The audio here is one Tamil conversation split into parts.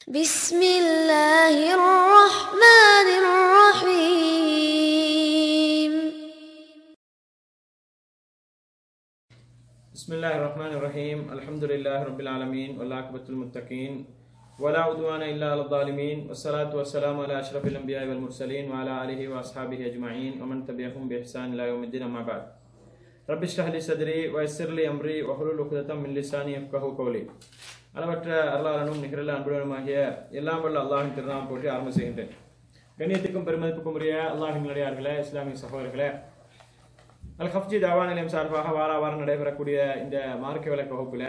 بسم الله الرحمن الرحيم بسم الله الرحمن الرحيم الحمد لله رب العالمين والعاقبة للمتقين ولا عدوان إلا على الظالمين والصلاة والسلام على أشرف الأنبياء والمرسلين وعلى آله وأصحابه أجمعين ومن تبعهم بإحسان إلى يوم الدين أما بعد رب اشرح لي صدري ويسر لي أمري واحلل عقدة من لساني يفقهوا قولي அளவற்ற அருளாளனும் நிகரில் அன்புடனுமாகிய எல்லாம் வல்ல அல்லாஹின் திருநாமம் போற்றி ஆரம்பம் செய்கின்றேன் கண்ணியத்துக்கும் பெருமதிப்புக்கும் உரிய அல்லாஹின் நடிகார்களே இஸ்லாமிய சகோதரர்களே அல் ஹப்ஜி தாவா நிலையம் சார்பாக வார வாரம் நடைபெறக்கூடிய இந்த மார்க்க விளக்க வகுப்பில்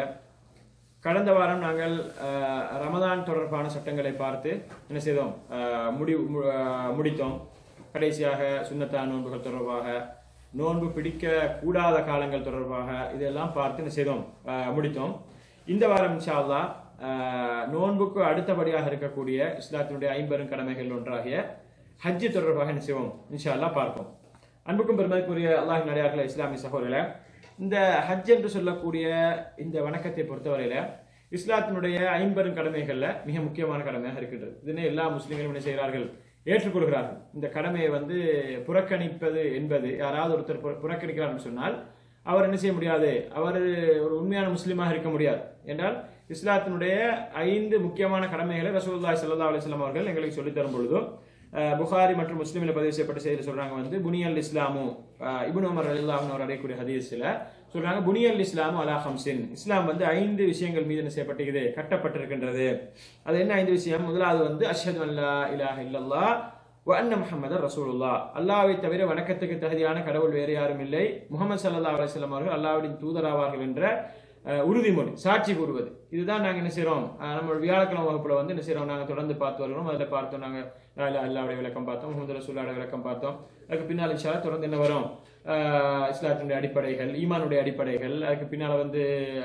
கடந்த வாரம் நாங்கள் அஹ், ரமதான் தொடர்பான சட்டங்களை பார்த்து என்ன செய்தோம் அஹ், முடி மு- அஹ், முடித்தோம் கடைசியாக சுன்னத்தா நோன்புகள் தொடர்பாக நோன்பு பிடிக்க கூடாத காலங்கள் தொடர்பாக இதெல்லாம் பார்த்து என்ன செய்தோம் அஹ், முடித்தோம் இந்த வாரம் இன்ஷா அல்லாஹ் அஹ், நோன்புக்கு அடுத்தபடியாக இருக்கக்கூடிய இஸ்லாத்தினுடைய ஐம்பெரும் கடமைகள் ஒன்றாகிய ஹஜ்ஜி தொடர்பாக என்ன செய்வோம் இன்ஷா அல்லாஹ் பார்ப்போம் அன்புக்கும் பெருமதிக்குரிய அல்லாஹின் நடிகார்களே இஸ்லாமிய சகோதரர்களே இந்த ஹஜ் என்று சொல்லக்கூடிய இந்த வணக்கத்தை பொறுத்தவரையில இஸ்லாத்தினுடைய ஐம்பெரும் கடமைகள்ல மிக முக்கியமான கடமையாக இருக்கின்றது இதனை எல்லா முஸ்லிம்களும் என்ன செய்கிறார்கள் ஏற்றுக்கொள்கிறார்கள் இந்த கடமையை வந்து புறக்கணிப்பது என்பது யாராவது ஒருத்தர் புற- புறக்கணிக்கிறார் என்று சொன்னால் அவர் என்ன செய்ய முடியாது அவர் ஒரு உண்மையான முஸ்லீமாக இருக்க முடியாது என்றால் இஸ்லாத்தினுடைய ஐந்து முக்கியமான கடமைகளை ரசூலுல்லாஹி ஸல்லல்லாஹு அலைஹி வஸல்லம் அவர்கள் எங்களுக்கு சொல்லித் தரும் பொழுதும் அஹ், புகாரி மற்றும் முஸ்லிமில் பதிவு செய்யப்பட்ட செய்தியில் சொல்றாங்க வந்து புனியல் இஸ்லாமு அஹ், இப்னு உமர் ரலியல்லாஹு அன்ஹு அவர் அடையக்கூடிய ஹதீஸ்ல சொல்றாங்க புனியல் இஸ்லாமு அலா ஹம்சின் இஸ்லாம் வந்து ஐந்து விஷயங்கள் மீது என்ன செய்யப்பட்டிருக்குது கட்டப்பட்டிருக்கின்றது அது என்ன ஐந்து விஷயம் முதலாவது வந்து அஷ்ஹது அல்லா இலாஹ இல்லல்லாஹ் வ அன்ன முஹம்மதர் ரசூலுல்லா அல்லாஹ்வை தவிர வணக்கத்துக்கு தகுதியான கடவுள் வேறு யாரும் இல்லை முகமது ஸல்லல்லாஹு அலைஹி வஸல்லம் அவர்கள் அல்லாஹ்வின் தூதராவார்கள் என்ற அஹ், உறுதிமொழி சாட்சி கூறுவது இதுதான் நாங்க என்ன செய்றோம் அஹ், நம்மளோட வியாழக்கிழமை வகுப்புல வந்து என்ன செய்றோம் நாங்க தொடர்ந்து பார்த்து வருகிறோம் அதில் பார்த்தோம் நாங்க லா இலாஹ அல்லாஹ்வுடைய விளக்கம் பார்த்தோம் முகமது ரசூலுல்லாஹ்வுடைய விளக்கம் பார்த்தோம் அதுக்கு பின்னால் இன்ஷா அல்லாஹ் தொடர்ந்து என்ன வரும் அஹ், இஸ்லாத்தினுடைய அடிப்படைகள் ஈமானுடைய அடிப்படைகள் அதுக்கு பின்னால வந்து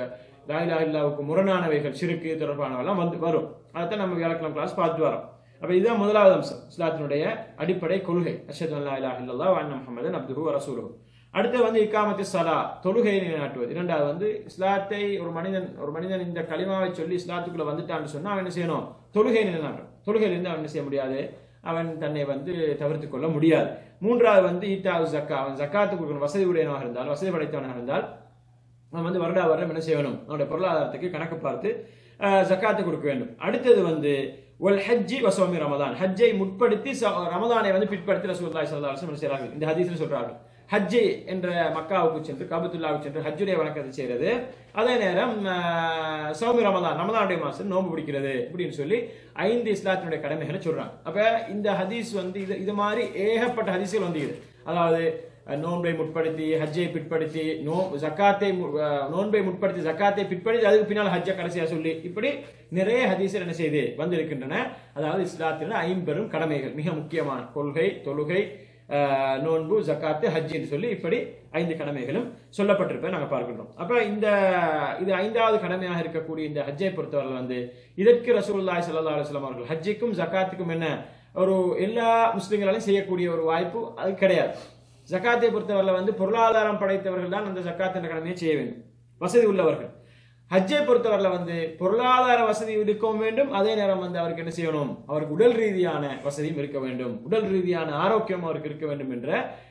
லா இலாஹ இல்லாவுக்கு முரணானவைகள் சிறுக்கு தொடர்பானவெல்லாம் வந்து வரும் அதைத்தான் நம்ம வியாழக்கிழமை கிளாஸ் பார்த்து வரோம் அப்ப இதுதான் முதலாவது அம்சம் இஸ்லாத்தினுடைய அடிப்படை கொள்கை அஷது அல்லா இலாஹ இல்லல்லாஹ் வ அன்ன முஹம்மதன் அப்துஹு வ ரசூலுஹு அடுத்து வந்து இக்காமத்து சலா தொழுகையை நிலைநாட்டுவது இரண்டாவது வந்து இஸ்லாத்தை ஒரு மனிதன் ஒரு மனிதன் இந்த களிமாவை சொல்லி இஸ்லாத்துக்குள்ள வந்துட்டான்னு சொன்னா அவன் என்ன செய்யணும் தொழுகை நிலைநாட்டும் தொழுகையிலிருந்து அவன் என்ன செய்ய முடியாது அவன் தன்னை வந்து தவிர்த்துக் கொள்ள முடியாது மூன்றாவது வந்து ஈட்டாவு ஜக்கா அவன் ஜக்காத்து கொடுக்கணும் வசதி உடையவனாக இருந்தால் வசதி படைத்தவனாக இருந்தால் அவன் வந்து வருடா வருடம் என்ன செய்யணும் அவனுடைய பொருளாதாரத்துக்கு கணக்கு பார்த்து அஹ், ஜக்காத்து கொடுக்க வேண்டும் அடுத்தது வந்து ஒல் ஹஜ்ஜி வசோமி ரமதான் ஹஜ்ஜை முற்படுத்தி ச- ரமதானை வந்து பிற்படுத்தி ரசூலுல்லாஹி ஸல்லல்லாஹு அலைஹி வஸல்லம் செய்கிறார்கள் இந்த ஹதீஸ்ல சொல்றார்கள் ஹஜ்ஜி என்ற மக்காவுக்கு சென்று காபத்துல்லாவுக்கு சென்று ஹஜ்ஜுடைய வணக்கத்தை செய்யறது அதே நேரம் அஹ், சௌமி ரமதான் ரமதானுடைய மாசம் நோன்பு பிடிக்கிறது இப்படின்னு சொல்லி ஐந்து இஸ்லாத்தினுடைய கடமைகளை சொல்றாங்க அப்ப இந்த ஹதீஸ் வந்து இது இது மாதிரி ஏகப்பட்ட ஹதீஸ்கள் வந்து இது அதாவது அஹ், நோன்பை முற்படுத்தி ஹஜ்ஜை பிற்படுத்தி நோ ஜக்காத்தை மு- அஹ், நோன்பை முற்படுத்தி ஜக்காத்தை பிற்படுத்தி அதுக்கு பின்னால் ஹஜ்ஜை கடைசியா சொல்லி இப்படி நிறைய ஹதீஸ்கள் என்ன செய்து வந்திருக்கின்றன அதாவது இஸ்லாத்தின் ஐம்பெரும் கடமைகள் மிக முக்கியமான கொள்கை தொழுகை அஹ், நோன்பு ஜக்காத்து ஹஜ் என்று சொல்லி இப்படி ஐந்து கடமைகளும் சொல்லப்பட்டிருப்பதை நாங்க பார்க்கின்றோம் அப்ப இந்த இது ஐந்தாவது கடமையாக இருக்கக்கூடிய இந்த ஹஜ்ஜை பொறுத்தவரை வந்து இதற்கு ரசூலுல்லாஹி ஸல்லல்லாஹு அலைஹி வஸல்லம் அவர்கள் ஹஜ்ஜுக்கும் ஜக்காத்துக்கும் என்ன ஒரு எல்லா முஸ்லிம்களாலும் செய்யக்கூடிய ஒரு வாய்ப்பு அது கிடையாது ஜக்காத்தை பொறுத்தவரையில் வந்து பொருளாதாரம் படைத்தவர்கள் தான் அந்த ஜக்காத் என்ற கடமையை செய்ய வேண்டும் வசதி உள்ளவர்கள் ஹஜ்ஜை பொறுத்தவரையில் வந்து பொருளாதார வசதி இருக்கவும் வேண்டும் அதே நேரம் வந்து அவருக்கு என்ன செய்யணும் அவருக்கு உடல் ரீதியான வசதியும் இருக்க வேண்டும் உடல் ரீதியான ஆரோக்கியம் அவருக்கு இருக்க வேண்டும் என்ற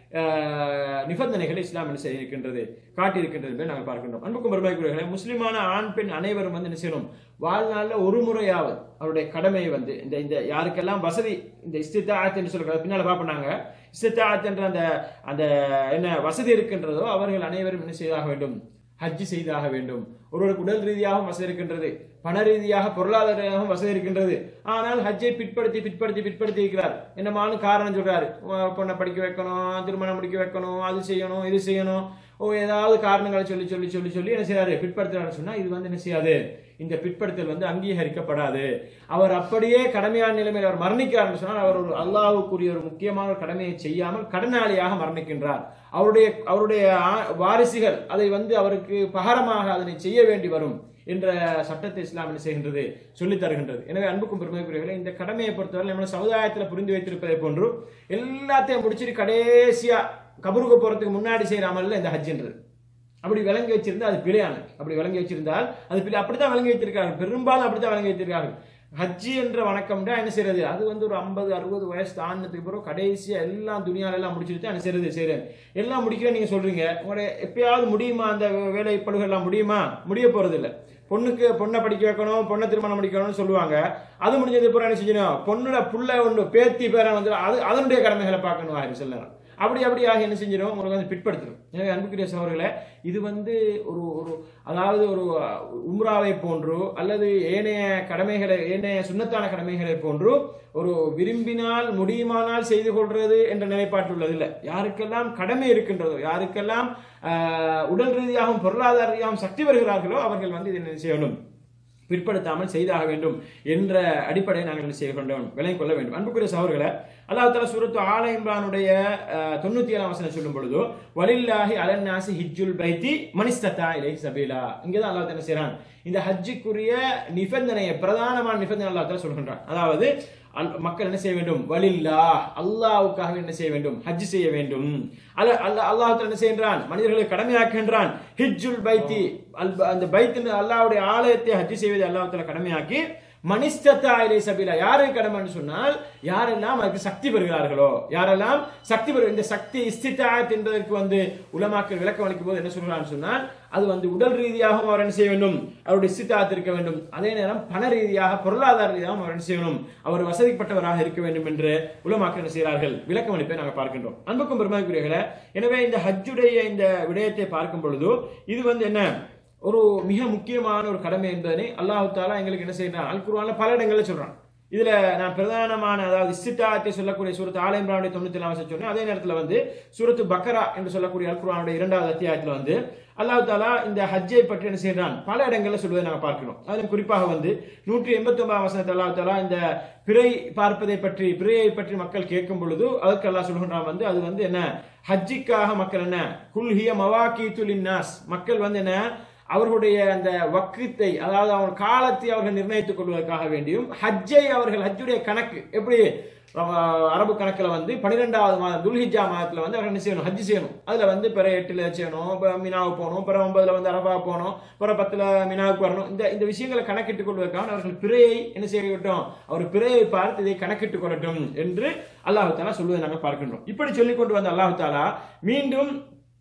அஹ், நிபந்தனைகளை இஸ்லாம் என்ன செய்திருக்கின்றது காட்டியிருக்கின்றது என்பதை நாங்கள் பார்க்கின்றோம் அன்புக்கும் பெருமைக்குரியவர்களே முஸ்லிமான ஆண் பெண் அனைவரும் வந்து என்ன செய்யணும் வாழ்நாளில் ஒரு முறையாவது அவருடைய கடமையை வந்து இந்த இந்த யாருக்கெல்லாம் வசதி இந்த இஸ்தித்தாத் என்று சொல்றது பின்னால பார்ப்போம் இஸ்தித்தாத் என்ற அந்த அந்த என்ன வசதி இருக்கின்றதோ அவர்கள் அனைவரும் என்ன செய்தாக வேண்டும் ஹஜ் செய்தாக வேண்டும் ஒருவருக்கு உடல் ரீதியாகவும் வசதி இருக்கின்றது பண ரீதியாக பொருளாதாரமாகவும் வசதி இருக்கின்றது ஆனால் ஹஜ்ஜை பிற்படுத்தி பிற்படுத்தி பிற்படுத்தி இருக்கிறார் என்னமானு காரணம் சொல்றாரு உன் பொண்ணை படிக்க வைக்கணும் திருமணம் முடிக்க வைக்கணும் அது செய்யணும் இது செய்யணும் ஓ ஏதாவது காரணங்களை சொல்லி சொல்லி சொல்லி சொல்லி என்ன செய்யறாரு பிற்படுத்துறாரு சொன்னா இது வந்து என்ன செய்யாது இந்த பிற்படுத்தல் வந்து அங்கீகரிக்கப்படாது அவர் அப்படியே கடமையான நிலைமையில் அவர் மரணிக்கிறார் என்று சொன்னால் அவர் ஒரு அல்லாஹ்வுக்குரிய ஒரு முக்கியமான ஒரு கடமையை செய்யாமல் கடனாளியாக மரணிக்கின்றார் அவருடைய அவருடைய ஆ- வாரிசுகள் அதை வந்து அவருக்கு பகரமாக அதனை செய்ய வேண்டி வரும் என்ற சட்டத்தை இஸ்லாம் என்ன செய்கின்றது சொல்லித் தருகின்றது எனவே அன்புக்கும் பெருமைக்குரியவர்களே இந்த கடமையை பொறுத்தவரை நம்ம சமுதாயத்தில் புரிந்து வைத்திருப்பதை போன்று எல்லாத்தையும் முடிச்சிட்டு கடைசியா கபருக்கு போறதுக்கு முன்னாடி செய்யற அமல்ல இந்த ஹஜ்ஜின்றது அப்படி விளங்கி வச்சிருந்தா அது பிழையானது அப்படி விளங்கி வச்சிருந்தால் அது பிழை அப்படித்தான் விளங்கி வைத்திருக்கார்கள் பெரும்பாலும் அப்படித்தான் விளங்கி வைத்திருக்கார்கள் ஹஜ்ஜி என்ற வணக்கம்டா என்ன செய்யறது அது வந்து ஒரு ஐம்பது அறுபது வயசு தாண்டினதுக்கு பிறகு கடைசியா எல்லாம் துணியால எல்லாம் முடிச்சுட்டு தான் என்ன செய்யறது செய்யறது எல்லாம் முடிக்கிறேன் நீங்க சொல்றீங்க உங்களுடைய எப்பயாவது முடியுமா அந்த வேலை பழுகள் எல்லாம் முடியுமா முடிய போறது இல்ல பொண்ணுக்கு பொண்ணை படிக்க வைக்கணும் பொண்ணை திருமணம் முடிக்கணும்னு சொல்லுவாங்க அது முடிஞ்சது பிறகு என்ன செய்யணும் பொண்ணோட புள்ள ஒன்று பேத்தி பேரை வந்து அது அதனுடைய கடமைகளை பார்க்கணும் ஆயிரம் சில நேரம் அப்படி அப்படி ஆகி என்ன செஞ்சிடும் உங்களுக்கு வந்து பிற்படுத்திடும் எனவே அன்புக்குரிய சகோதரர்களே இது வந்து ஒரு ஒரு அதாவது ஒரு உம்ராவை போன்று அல்லது ஏனைய கடமைகளை ஏனைய சுண்ணத்தான கடமைகளை போன்று ஒரு விரும்பினால் முடியுமானால் செய்து கொள்றது என்ற நிலைப்பாட்டு உள்ளது இல்லை யாருக்கெல்லாம் கடமை இருக்கின்றதோ யாருக்கெல்லாம் ஆஹ், உடல் ரீதியாகவும் பொருளாதார ரீதியாகவும் சக்தி வருகிறார்களோ அவர்கள் வந்து இதை என்ன செய்யணும் பிற்படுத்தாமல் செய்தாக வேண்டும் என்ற அடிப்படையை நாங்கள் என்ன செய்ய கொண்டோம் விளங்கிக் கொள்ள வேண்டும் அன்புக்குரிய சகோதரர்களை அல்லாஹ் தஆலா சூரத்து ஆல இம்ரானுடைய அஹ், தொண்ணூத்தி ஏழாம் வசனம் சொல்லும் பொழுது வலில்லாஹி அலன்னாசி ஹிஜ்ஜுல் பைத்தி மனிஸ்தத்தா இலை சபீலா இங்கதான் அல்லாஹ் தஆலா என்ன செய்றான் இந்த ஹஜ்ஜுக்குரிய நிபந்தனையை பிரதானமான நிபந்தனை அல்லாஹ் தஆலா சொல்கின்றான் அதாவது அல்- மக்கள் என்ன செய்ய வேண்டும் வலில்லா அல்லாஹ்வுக்காக என்ன செய்ய வேண்டும் ஹஜ் செய்ய வேண்டும் அல்ல அல்ல அல்லாஹ் தஆலா என்ன செய்கின்றான் மனிதர்களை கடமையாக்குகின்றான் ஹிஜ்ஜுல் பைத்தி அல் அந்த பைத் அல்லாஹ்வுடைய ஆலயத்தை ஹஜ் செய்வதை அல்லாஹ் தஆலா கடமையாக்கி மனிஸ்தத்தா இலை சபீலா யாருக்கு கடமைன்னு சொன்னால் யாரெல்லாம் அதுக்கு சக்தி பெறுகிறார்களோ யாரெல்லாம் சக்தி பெறு இந்த சக்தி இஸ்தித்தாயத் என்பதற்கு வந்து உலமாக்கள் விளக்கம் அளிக்கும் போது என்ன சொல்றான்னு சொன்னால் அது வந்து உடல் ரீதியாகவும் அவர் என்ன செய்ய வேண்டும் அவருடைய இஸ்தித்தாயத் இருக்க வேண்டும் அதே நேரம் பண ரீதியாக பொருளாதார ரீதியாகவும் அவர் என்ன செய்யணும் அவர் வசதிப்பட்டவராக இருக்க வேண்டும் என்று உலமாக்கள் என்ன செய்கிறார்கள் விளக்கம் அளிப்பை நாங்கள் பார்க்கின்றோம் அன்புக்கும் பெருமாக்குரியர்களே எனவே இந்த ஹஜ்ஜுடைய இந்த விடயத்தை பார்க்கும் பொழுது இது வந்து என்ன ஒரு மிக முக்கியமான ஒரு கடமை என்பதனை அல்லாஹு தாலா எங்களுக்கு என்ன செய்யறான் அல் குர்ஆன்ல பல இடங்கள்ல சொல்றான் இதுல நான் பிரதானமான அதாவது இஸ்தித்தாத்தை சொல்லக்கூடிய சூரத்து ஆல இம்ரானுடைய தொண்ணூத்தி ஏழாம் வசனம் சொன்னேன் அதே நேரத்துல வந்து சூரத்து பக்கரா என்று சொல்லக்கூடிய அல் குர்ஆனுடைய இரண்டாவது அத்தியாயத்துல வந்து அல்லாஹ் தாலா இந்த ஹஜ்ஜை பற்றி என்ன செய்யறான் பல இடங்கள்ல சொல்வதை நாங்க பார்க்கிறோம் அதிலும் குறிப்பாக வந்து நூற்றி எண்பத்தி ஒன்பதாம் வசனத்தில் அல்லாஹ் தாலா இந்த பிறை பார்ப்பதை பற்றி பிறையை பற்றி மக்கள் கேட்கும் பொழுது அதற்கு அல்லாஹ் சொல்கின்றான் வந்து அது வந்து என்ன ஹஜ்ஜிக்காக மக்கள் என்ன குல்ஹிய மவாக்கீத்துல் நாஸ் மக்கள் வந்து என்ன அவர்களுடைய அந்த வக்கத்தை அதாவது அவங்க காலத்தை அவர்கள் நிர்ணயித்துக் கொள்வதற்காக வேண்டியும் ஹஜ்ஜை அவர்கள் ஹஜ்ஜுடைய கணக்கு எப்படி அஹ், அரபு கணக்குல வந்து பன்னிரெண்டாவது மாதம் துல்ஹிஜா மாதத்துல வந்து அவர்கள் என்ன செய்யணும் ஹஜ் செய்யணும் அதுல வந்து பிற எட்டுல செய்யணும் பிற மினாவுக்கு போகணும் பிற ஒன்பதுல வந்து அரபா போகணும் பிற பத்துல மினாவுக்கு வரணும் இந்த இந்த விஷயங்களை கணக்கிட்டுக் கொள்வதற்காக அவர்கள் பிறையை என்ன செய்யட்டும் அவர் பிறையை பார்த்து இதை கணக்கிட்டுக் கொள்ளட்டும் என்று அல்லாஹு தாலா சொல்வதை நாங்கள் பார்க்கின்றோம் இப்படி சொல்லிக் கொண்டு வந்த அல்லாஹு தாலா மீண்டும்